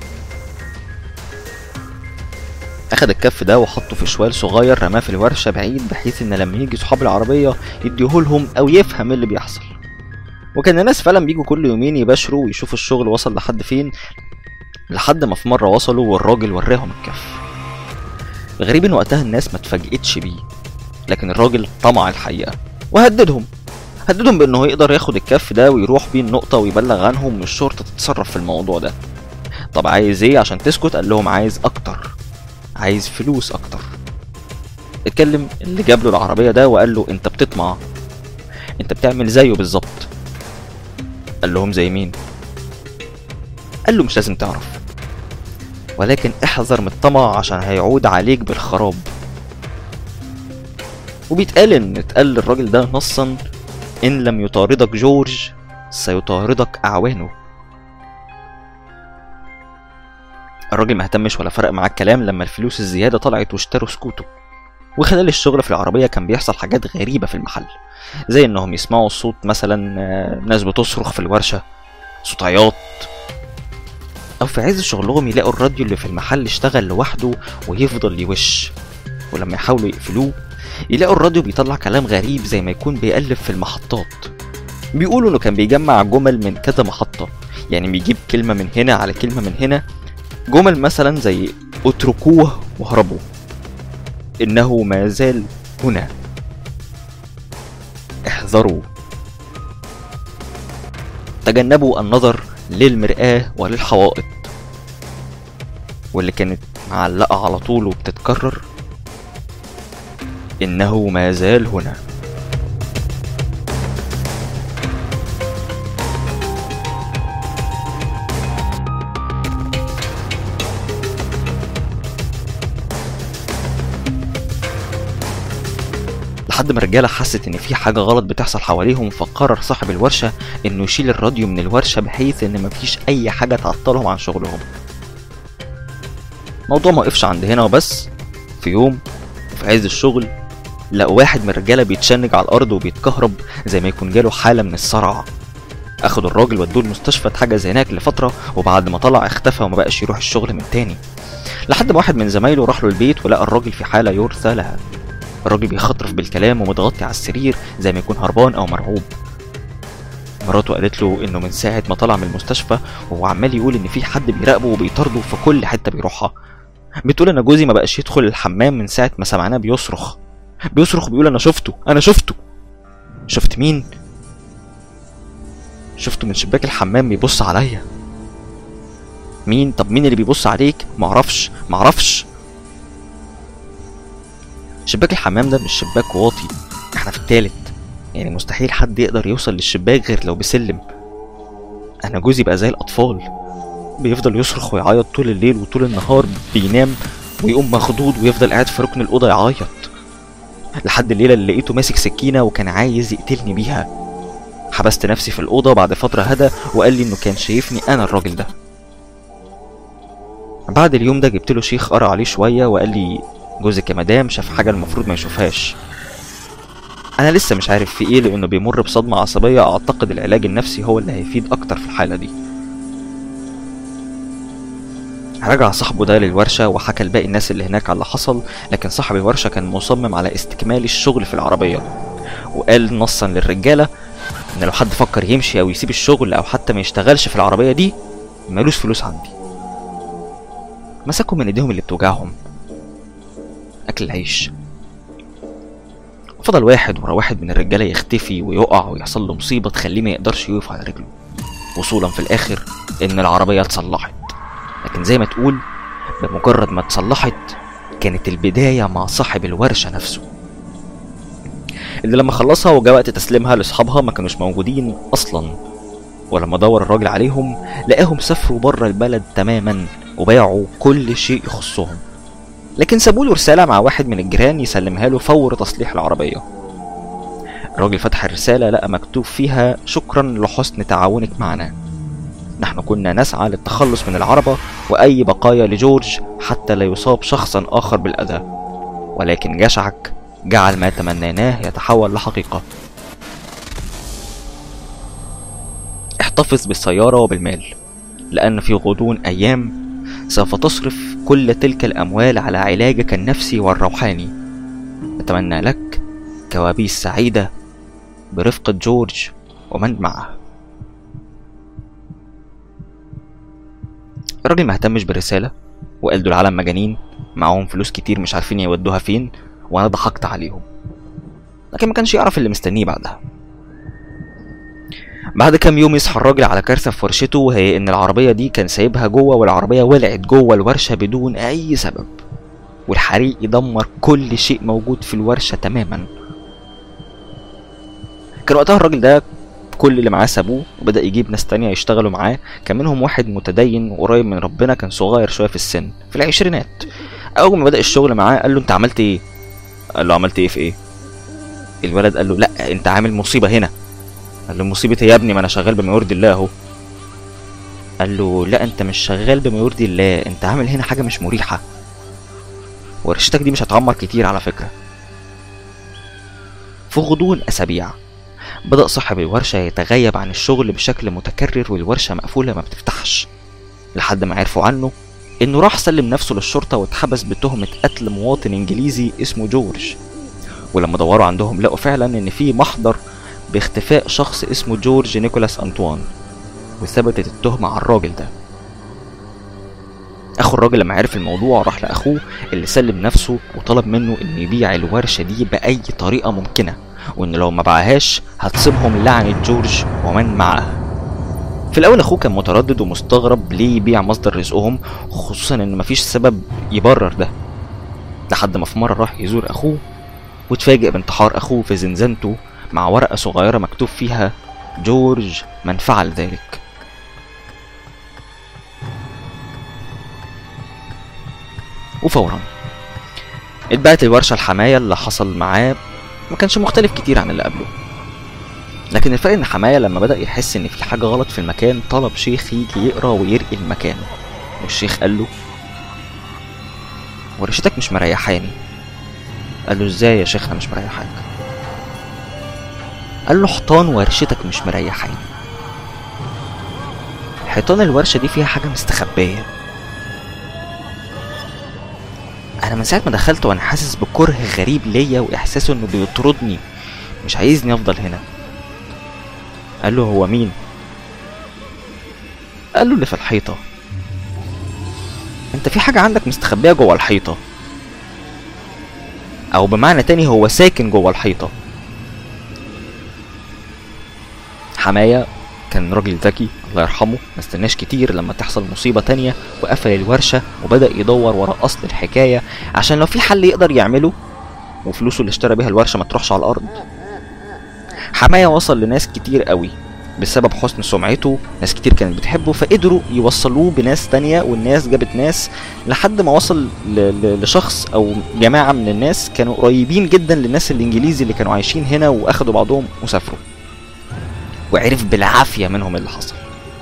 اخد الكف ده وحطه في شوال صغير رماه في الورشه بعيد بحيث ان لما يجي صحاب العربيه يديهولهم او يفهم إيه اللي بيحصل وكان الناس فعلا بيجوا كل يومين يباشروا ويشوفوا الشغل وصل لحد فين لحد ما في مره وصلوا والراجل وراهم الكف غريب ان وقتها الناس ما اتفاجئتش بيه لكن الراجل طمع الحقيقه وهددهم هددهم بانه يقدر ياخد الكف ده ويروح بيه النقطه ويبلغ عنهم والشرطه تتصرف في الموضوع ده طب عايز ايه عشان تسكت قال لهم عايز اكتر عايز فلوس اكتر اتكلم اللي جاب له العربيه ده وقال له انت بتطمع انت بتعمل زيه بالظبط قال لهم زي مين قال له مش لازم تعرف ولكن احذر من الطمع عشان هيعود عليك بالخراب وبيتقال ان اتقال للراجل ده نصا ان لم يطاردك جورج سيطاردك اعوانه الراجل ما اهتمش ولا فرق معاه الكلام لما الفلوس الزيادة طلعت واشتروا سكوته وخلال الشغل في العربية كان بيحصل حاجات غريبة في المحل زي انهم يسمعوا صوت مثلا آه، ناس بتصرخ في الورشة صوت عياط أو في عز شغلهم يلاقوا الراديو اللي في المحل اشتغل لوحده ويفضل يوش ولما يحاولوا يقفلوه يلاقوا الراديو بيطلع كلام غريب زي ما يكون بيقلب في المحطات بيقولوا انه كان بيجمع جمل من كذا محطة يعني بيجيب كلمة من هنا على كلمة من هنا جمل مثلا زي اتركوه واهربوا انه ما زال هنا احذروا تجنبوا النظر للمرآة وللحوائط واللي كانت معلقة على طول وبتتكرر إنه ما زال هنا لحد ما الرجاله حست ان في حاجه غلط بتحصل حواليهم فقرر صاحب الورشه انه يشيل الراديو من الورشه بحيث ان مفيش اي حاجه تعطلهم عن شغلهم الموضوع ما وقفش عند هنا وبس في يوم في عز الشغل لقوا واحد من الرجاله بيتشنج على الارض وبيتكهرب زي ما يكون جاله حاله من الصرع اخدوا الراجل ودوه المستشفى اتحجز هناك لفتره وبعد ما طلع اختفى وما بقاش يروح الشغل من تاني لحد ما واحد من زمايله راح له البيت ولقى الراجل في حاله يرثى لها الراجل بيخطرف بالكلام ومتغطي على السرير زي ما يكون هربان او مرعوب مراته قالت له انه من ساعه ما طلع من المستشفى وهو عمال يقول ان في حد بيراقبه وبيطارده في كل حته بيروحها بتقول انا جوزي ما بقاش يدخل الحمام من ساعه ما سمعناه بيصرخ بيصرخ بيقول انا شفته انا شفته شفت مين شفته من شباك الحمام بيبص عليا مين طب مين اللي بيبص عليك معرفش معرفش شباك الحمام ده مش شباك واطي احنا في التالت يعني مستحيل حد يقدر يوصل للشباك غير لو بسلم انا جوزي بقى زي الاطفال بيفضل يصرخ ويعيط طول الليل وطول النهار بينام ويقوم مخضوض ويفضل قاعد في ركن الاوضه يعيط لحد الليله اللي لقيته ماسك سكينه وكان عايز يقتلني بيها حبست نفسي في الاوضه بعد فتره هدى وقال لي انه كان شايفني انا الراجل ده بعد اليوم ده جبت له شيخ قرا عليه شويه وقال لي جوزك يا مدام شاف حاجه المفروض ما يشوفهاش انا لسه مش عارف في ايه لانه بيمر بصدمه عصبيه اعتقد العلاج النفسي هو اللي هيفيد اكتر في الحاله دي رجع صاحبه ده للورشة وحكى لباقي الناس اللي هناك على اللي حصل لكن صاحب الورشة كان مصمم على استكمال الشغل في العربية وقال نصا للرجالة إن لو حد فكر يمشي أو يسيب الشغل أو حتى ما يشتغلش في العربية دي ملوش فلوس عندي مسكوا من ايديهم اللي بتوجعهم أكل العيش فضل واحد ورا واحد من الرجالة يختفي ويقع ويحصل له مصيبة تخليه ما يقدرش يقف على رجله وصولا في الآخر إن العربية اتصلحت لكن زي ما تقول بمجرد ما اتصلحت كانت البداية مع صاحب الورشة نفسه اللي لما خلصها وجا وقت تسليمها لاصحابها ما كانوش موجودين اصلا ولما دور الراجل عليهم لقاهم سافروا بره البلد تماما وباعوا كل شيء يخصهم لكن سابوا له رسالة مع واحد من الجيران يسلمها له فور تصليح العربية الراجل فتح الرسالة لقى مكتوب فيها شكرا لحسن تعاونك معنا نحن كنا نسعى للتخلص من العربة وأي بقايا لجورج حتى لا يصاب شخصا آخر بالأذى ولكن جشعك جعل ما تمنيناه يتحول لحقيقة احتفظ بالسيارة وبالمال لأن في غضون أيام سوف تصرف كل تلك الأموال على علاجك النفسي والروحاني أتمنى لك كوابيس سعيدة برفقة جورج ومن معه الراجل ما اهتمش بالرسالة وقال دول عالم مجانين معاهم فلوس كتير مش عارفين يودوها فين وانا ضحكت عليهم لكن ما كانش يعرف اللي مستنيه بعدها بعد كام يوم يصحى الراجل على كارثة في ورشته وهي إن العربية دي كان سايبها جوه والعربية ولعت جوه الورشة بدون أي سبب والحريق يدمر كل شيء موجود في الورشة تماما كان وقتها الراجل ده كل اللي معاه سابوه وبدأ يجيب ناس تانية يشتغلوا معاه كان منهم واحد متدين وقريب من ربنا كان صغير شوية في السن في العشرينات أول ما بدأ الشغل معاه قال له أنت عملت إيه؟ قال له عملت إيه في إيه؟ الولد قال له لأ أنت عامل مصيبة هنا قال له مصيبة إيه يا ابني ما أنا شغال بما يرضي الله أهو قال له لا أنت مش شغال بما يرضي الله أنت عامل هنا حاجة مش مريحة ورشتك دي مش هتعمر كتير على فكرة في غضون أسابيع بدأ صاحب الورشة يتغيب عن الشغل بشكل متكرر والورشة مقفولة ما بتفتحش لحد ما عرفوا عنه إنه راح سلم نفسه للشرطة واتحبس بتهمة قتل مواطن إنجليزي اسمه جورج ولما دوروا عندهم لقوا فعلا إن في محضر باختفاء شخص اسمه جورج نيكولاس أنطوان وثبتت التهمة على الراجل ده اخو الراجل لما عرف الموضوع راح لاخوه اللي سلم نفسه وطلب منه انه يبيع الورشه دي باي طريقه ممكنه وان لو ما باعهاش هتصيبهم لعنه جورج ومن معه في الاول اخوه كان متردد ومستغرب ليه يبيع مصدر رزقهم خصوصا ان مفيش سبب يبرر ده لحد ما في مره راح يزور اخوه واتفاجئ بانتحار اخوه في زنزانته مع ورقه صغيره مكتوب فيها جورج من فعل ذلك وفورا اتبعت الورشة الحماية اللي حصل معاه ما كانش مختلف كتير عن اللي قبله لكن الفرق ان حماية لما بدأ يحس ان في حاجة غلط في المكان طلب شيخ يجي يقرا ويرقي المكان والشيخ قال له ورشتك مش مريحاني قال له ازاي يا شيخنا مش مريحاك قال له حيطان ورشتك مش مريحاني حيطان الورشة دي فيها حاجة مستخبية انا من ساعه ما دخلت وانا حاسس بكره غريب ليا واحساس انه بيطردني مش عايزني افضل هنا قال له هو مين قال له اللي في الحيطه انت في حاجه عندك مستخبيه جوه الحيطه او بمعنى تاني هو ساكن جوه الحيطه حماية كان راجل ذكي الله يرحمه ما استناش كتير لما تحصل مصيبة تانية وقفل الورشة وبدأ يدور ورا أصل الحكاية عشان لو في حل يقدر يعمله وفلوسه اللي اشترى بيها الورشة ما تروحش على الأرض حماية وصل لناس كتير قوي بسبب حسن سمعته ناس كتير كانت بتحبه فقدروا يوصلوه بناس تانية والناس جابت ناس لحد ما وصل ل- ل- لشخص او جماعة من الناس كانوا قريبين جدا للناس الانجليزي اللي كانوا عايشين هنا واخدوا بعضهم وسافروا وعرف بالعافية منهم اللي حصل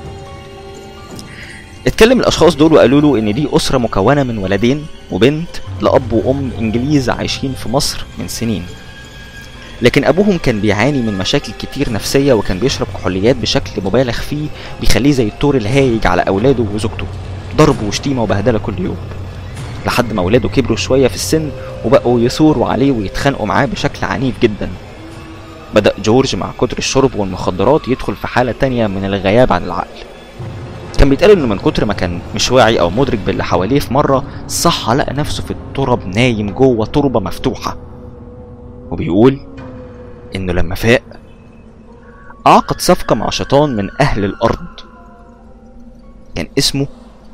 اتكلم الاشخاص دول وقالوا له ان دي اسرة مكونة من ولدين وبنت لاب وام انجليز عايشين في مصر من سنين لكن ابوهم كان بيعاني من مشاكل كتير نفسيه وكان بيشرب كحوليات بشكل مبالغ فيه بيخليه زي الطور الهايج على اولاده وزوجته ضرب وشتيمه وبهدله كل يوم لحد ما اولاده كبروا شويه في السن وبقوا يثوروا عليه ويتخانقوا معاه بشكل عنيف جدا بدأ جورج مع كتر الشرب والمخدرات يدخل في حالة تانية من الغياب عن العقل كان بيتقال انه من كتر ما كان مش واعي او مدرك باللي حواليه في مرة صح لقى نفسه في التراب نايم جوه تربة مفتوحة وبيقول انه لما فاق عقد صفقة مع شيطان من اهل الارض كان اسمه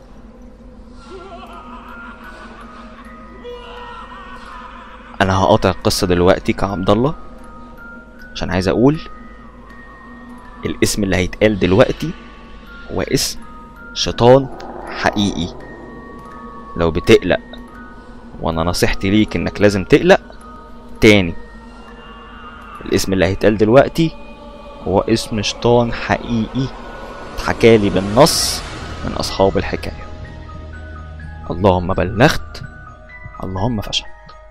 انا هقاطع القصة دلوقتي كعبد الله عشان عايز اقول الاسم اللي هيتقال دلوقتي هو اسم شيطان حقيقي لو بتقلق وانا نصيحتي ليك انك لازم تقلق تاني الاسم اللي هيتقال دلوقتي هو اسم شيطان حقيقي اتحكالي بالنص من اصحاب الحكايه اللهم بلغت اللهم فشلت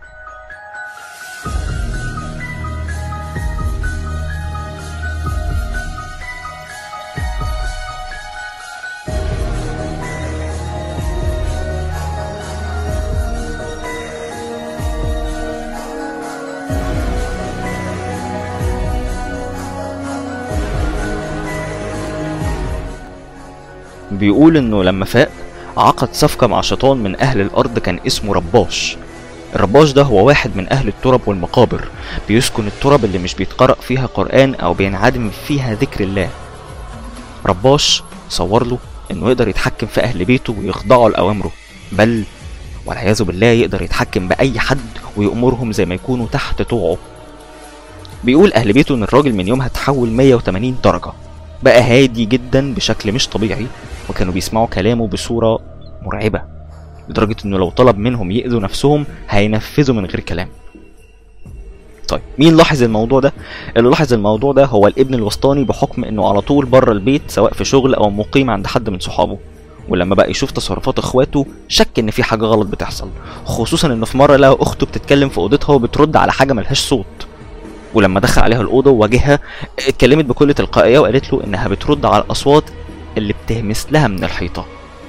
بيقول انه لما فاق عقد صفقة مع شيطان من أهل الأرض كان اسمه رباش الرباش ده هو واحد من أهل الترب والمقابر بيسكن الترب اللي مش بيتقرأ فيها قرآن أو بينعدم فيها ذكر الله رباش صور له إنه يقدر يتحكم في أهل بيته ويخضعوا لأوامره بل والعياذ بالله يقدر يتحكم بأي حد ويأمرهم زي ما يكونوا تحت طوعه بيقول أهل بيته إن الراجل من يومها اتحول 180 درجة بقى هادي جدا بشكل مش طبيعي وكانوا بيسمعوا كلامه بصورة مرعبة لدرجة انه لو طلب منهم يأذوا نفسهم هينفذوا من غير كلام طيب مين لاحظ الموضوع ده اللي لاحظ الموضوع ده هو الابن الوسطاني بحكم انه على طول بره البيت سواء في شغل او مقيم عند حد من صحابه ولما بقى يشوف تصرفات اخواته شك ان في حاجه غلط بتحصل خصوصا انه في مره لقى اخته بتتكلم في اوضتها وبترد على حاجه ملهاش صوت ولما دخل عليها الاوضه وواجهها اتكلمت بكل تلقائيه وقالت له انها بترد على الاصوات اللي بتهمس لها من الحيطه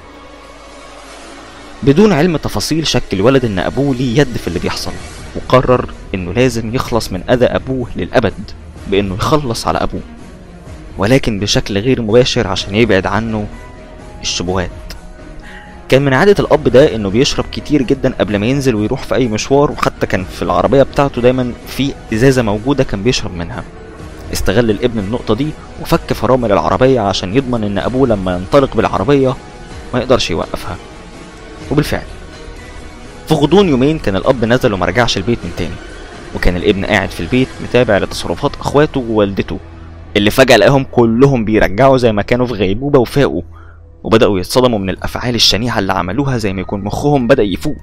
بدون علم تفاصيل شك الولد ان ابوه ليه يد في اللي بيحصل وقرر انه لازم يخلص من اذى ابوه للابد بانه يخلص على ابوه ولكن بشكل غير مباشر عشان يبعد عنه الشبهات كان من عادة الأب ده إنه بيشرب كتير جدا قبل ما ينزل ويروح في أي مشوار وحتى كان في العربية بتاعته دايما في إزازة موجودة كان بيشرب منها استغل الابن النقطة دي وفك فرامل العربية عشان يضمن إن أبوه لما ينطلق بالعربية ما يقدرش يوقفها وبالفعل في غضون يومين كان الأب نزل وما رجعش البيت من تاني وكان الابن قاعد في البيت متابع لتصرفات أخواته ووالدته اللي فجأة لقاهم كلهم بيرجعوا زي ما كانوا في غيبوبة وفاقوا وبدأوا يتصدموا من الأفعال الشنيعة اللي عملوها زي ما يكون مخهم بدأ يفوق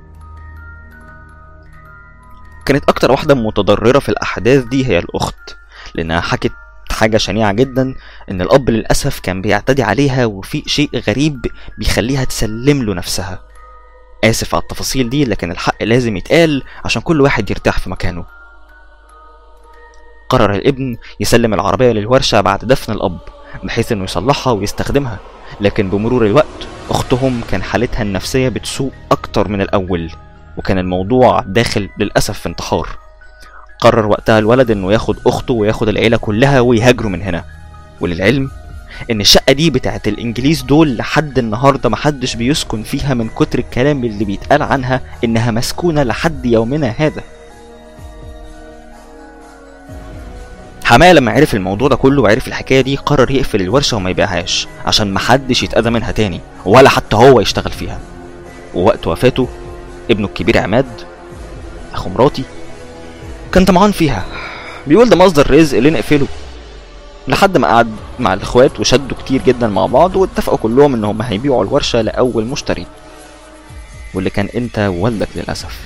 كانت أكتر واحدة متضررة في الأحداث دي هي الأخت لأنها حكت حاجة شنيعة جدا إن الأب للأسف كان بيعتدي عليها وفي شيء غريب بيخليها تسلم له نفسها آسف على التفاصيل دي لكن الحق لازم يتقال عشان كل واحد يرتاح في مكانه قرر الابن يسلم العربية للورشة بعد دفن الأب بحيث إنه يصلحها ويستخدمها لكن بمرور الوقت أختهم كان حالتها النفسية بتسوء أكتر من الأول وكان الموضوع داخل للاسف في انتحار قرر وقتها الولد انه ياخد اخته وياخد العيله كلها ويهاجروا من هنا وللعلم ان الشقه دي بتاعت الانجليز دول لحد النهارده محدش بيسكن فيها من كتر الكلام اللي بيتقال عنها انها مسكونه لحد يومنا هذا حماية لما عرف الموضوع ده كله وعرف الحكايه دي قرر يقفل الورشه وما يبيعهاش عشان محدش يتاذى منها تاني ولا حتى هو يشتغل فيها ووقت وفاته ابنه الكبير عماد اخو مراتي كان طمعان فيها بيقول ده مصدر رزق ليه نقفله لحد ما قعد مع الاخوات وشدوا كتير جدا مع بعض واتفقوا كلهم ان هم هيبيعوا الورشه لاول مشتري واللي كان انت ووالدك للاسف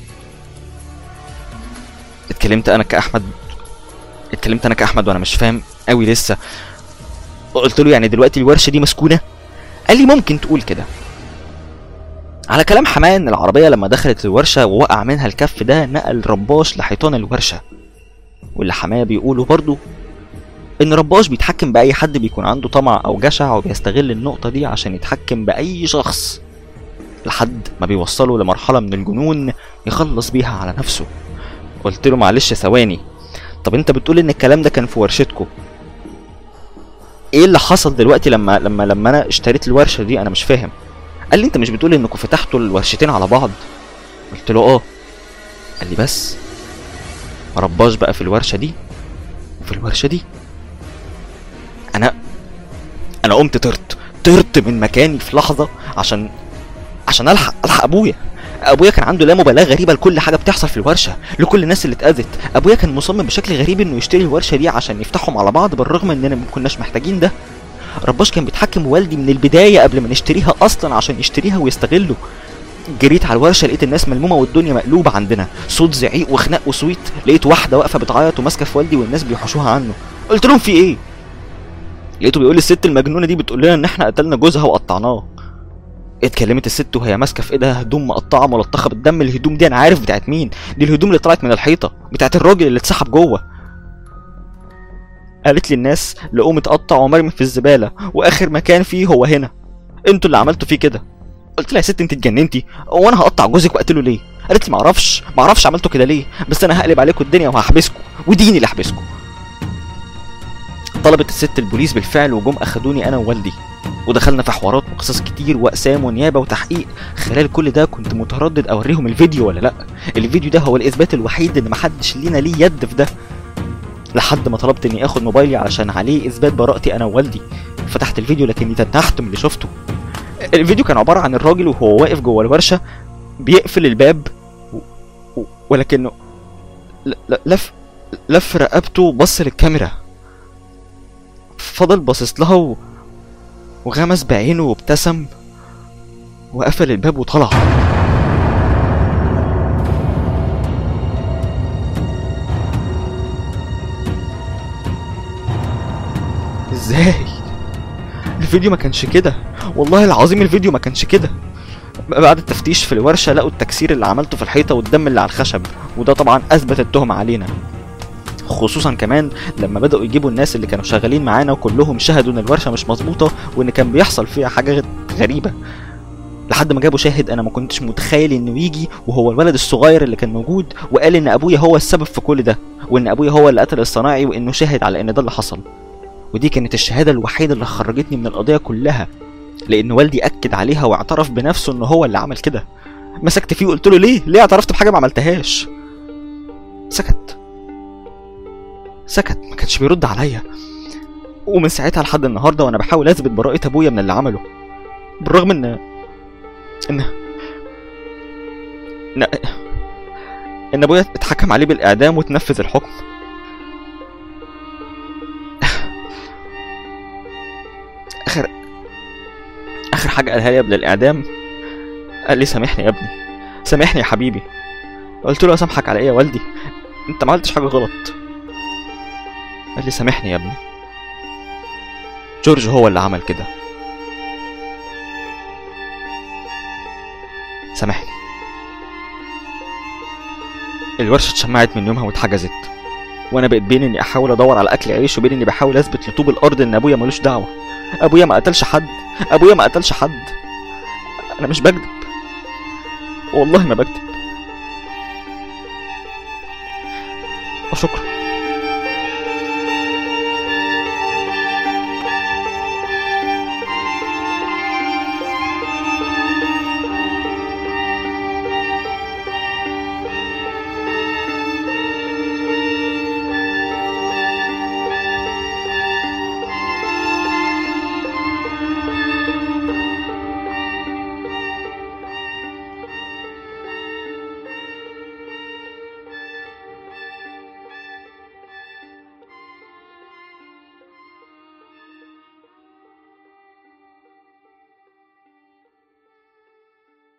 اتكلمت انا كاحمد اتكلمت انا كاحمد وانا مش فاهم قوي لسه قلت له يعني دلوقتي الورشه دي مسكونه قال لي ممكن تقول كده على كلام حماه ان العربيه لما دخلت الورشه ووقع منها الكف ده نقل رباش لحيطان الورشه واللي حماه بيقوله برضه ان رباش بيتحكم باي حد بيكون عنده طمع او جشع وبيستغل النقطه دي عشان يتحكم باي شخص لحد ما بيوصله لمرحله من الجنون يخلص بيها على نفسه قلت له معلش ثواني طب انت بتقول ان الكلام ده كان في ورشتكم ايه اللي حصل دلوقتي لما لما لما انا اشتريت الورشه دي انا مش فاهم قال لي انت مش بتقول انكم فتحتوا الورشتين على بعض قلت له اه قال لي بس مرباش بقى في الورشه دي وفي الورشه دي انا انا قمت طرت طرت من مكاني في لحظه عشان عشان الحق الحق ابويا ابويا كان عنده لا مبالاه غريبه لكل حاجه بتحصل في الورشه لكل الناس اللي اتاذت ابويا كان مصمم بشكل غريب انه يشتري الورشه دي عشان يفتحهم على بعض بالرغم اننا ما كناش محتاجين ده رباش كان بيتحكم بوالدي من البدايه قبل ما نشتريها اصلا عشان يشتريها ويستغله جريت على الورشه لقيت الناس ملمومه والدنيا مقلوبه عندنا صوت زعيق وخناق وصويت لقيت واحده واقفه بتعيط وماسكه في والدي والناس بيحوشوها عنه قلت لهم في ايه لقيته بيقول لي الست المجنونه دي بتقول لنا ان احنا قتلنا جوزها وقطعناه اتكلمت الست وهي ماسكه في ايدها هدوم مقطعه ملطخه بالدم الهدوم دي انا عارف بتاعت مين دي الهدوم اللي طلعت من الحيطه بتاعت الراجل اللي اتسحب جوه قالت لي الناس لقوه متقطع ومرمي في الزباله واخر مكان فيه هو هنا انتوا اللي عملتوا فيه كده قلت لها يا ست انت اتجننتي هو انا هقطع جوزك واقتله ليه قالت لي معرفش معرفش عملتوا كده ليه بس انا هقلب عليكم الدنيا وهحبسكم وديني اللي احبسكم طلبت الست البوليس بالفعل وجم اخدوني انا ووالدي ودخلنا في حوارات وقصص كتير واقسام ونيابه وتحقيق خلال كل ده كنت متردد اوريهم الفيديو ولا لا الفيديو ده هو الاثبات الوحيد ان محدش لينا ليه يد في ده لحد ما طلبت اني اخد موبايلي علشان عليه اثبات براءتي انا ووالدي فتحت الفيديو لكني تنحت من اللي شفته الفيديو كان عباره عن الراجل وهو واقف جوه الورشه بيقفل الباب و... و... ولكنه ل... ل... لف لف رقبته وبص للكاميرا فضل باصص لها و... وغمس بعينه وابتسم وقفل الباب وطلع ازاي الفيديو ما كانش كده والله العظيم الفيديو ما كانش كده بعد التفتيش في الورشه لقوا التكسير اللي عملته في الحيطه والدم اللي على الخشب وده طبعا اثبت التهمه علينا خصوصا كمان لما بدأوا يجيبوا الناس اللي كانوا شغالين معانا وكلهم شهدوا ان الورشه مش مظبوطه وان كان بيحصل فيها حاجات غريبه لحد ما جابوا شاهد انا ما كنتش متخيل انه يجي وهو الولد الصغير اللي كان موجود وقال ان ابويا هو السبب في كل ده وان ابويا هو اللي قتل الصناعي وانه شاهد على ان ده اللي حصل ودي كانت الشهاده الوحيده اللي خرجتني من القضيه كلها لان والدي اكد عليها واعترف بنفسه ان هو اللي عمل كده مسكت فيه وقلت له ليه ليه اعترفت بحاجه ما عملتهاش سكت سكت ما كانش بيرد عليا ومن ساعتها لحد النهارده وانا بحاول اثبت براءة ابويا من اللي عمله بالرغم ان ان ان ان ابويا اتحكم عليه بالاعدام وتنفذ الحكم اخر اخر حاجه قالها لي قبل الاعدام قال لي سامحني يا ابني سامحني يا حبيبي قلت له اسامحك على ايه يا والدي انت ما عملتش حاجه غلط قال لي سامحني يا ابني جورج هو اللي عمل كده سامحني الورشة اتشمعت من يومها واتحجزت وانا بقيت بين اني احاول ادور على اكل عيش وبين اني بحاول اثبت لطوب الارض ان ابويا ملوش دعوه ابويا ما قتلش حد ابويا ما قتلش حد انا مش بكذب والله ما بكذب وشكرا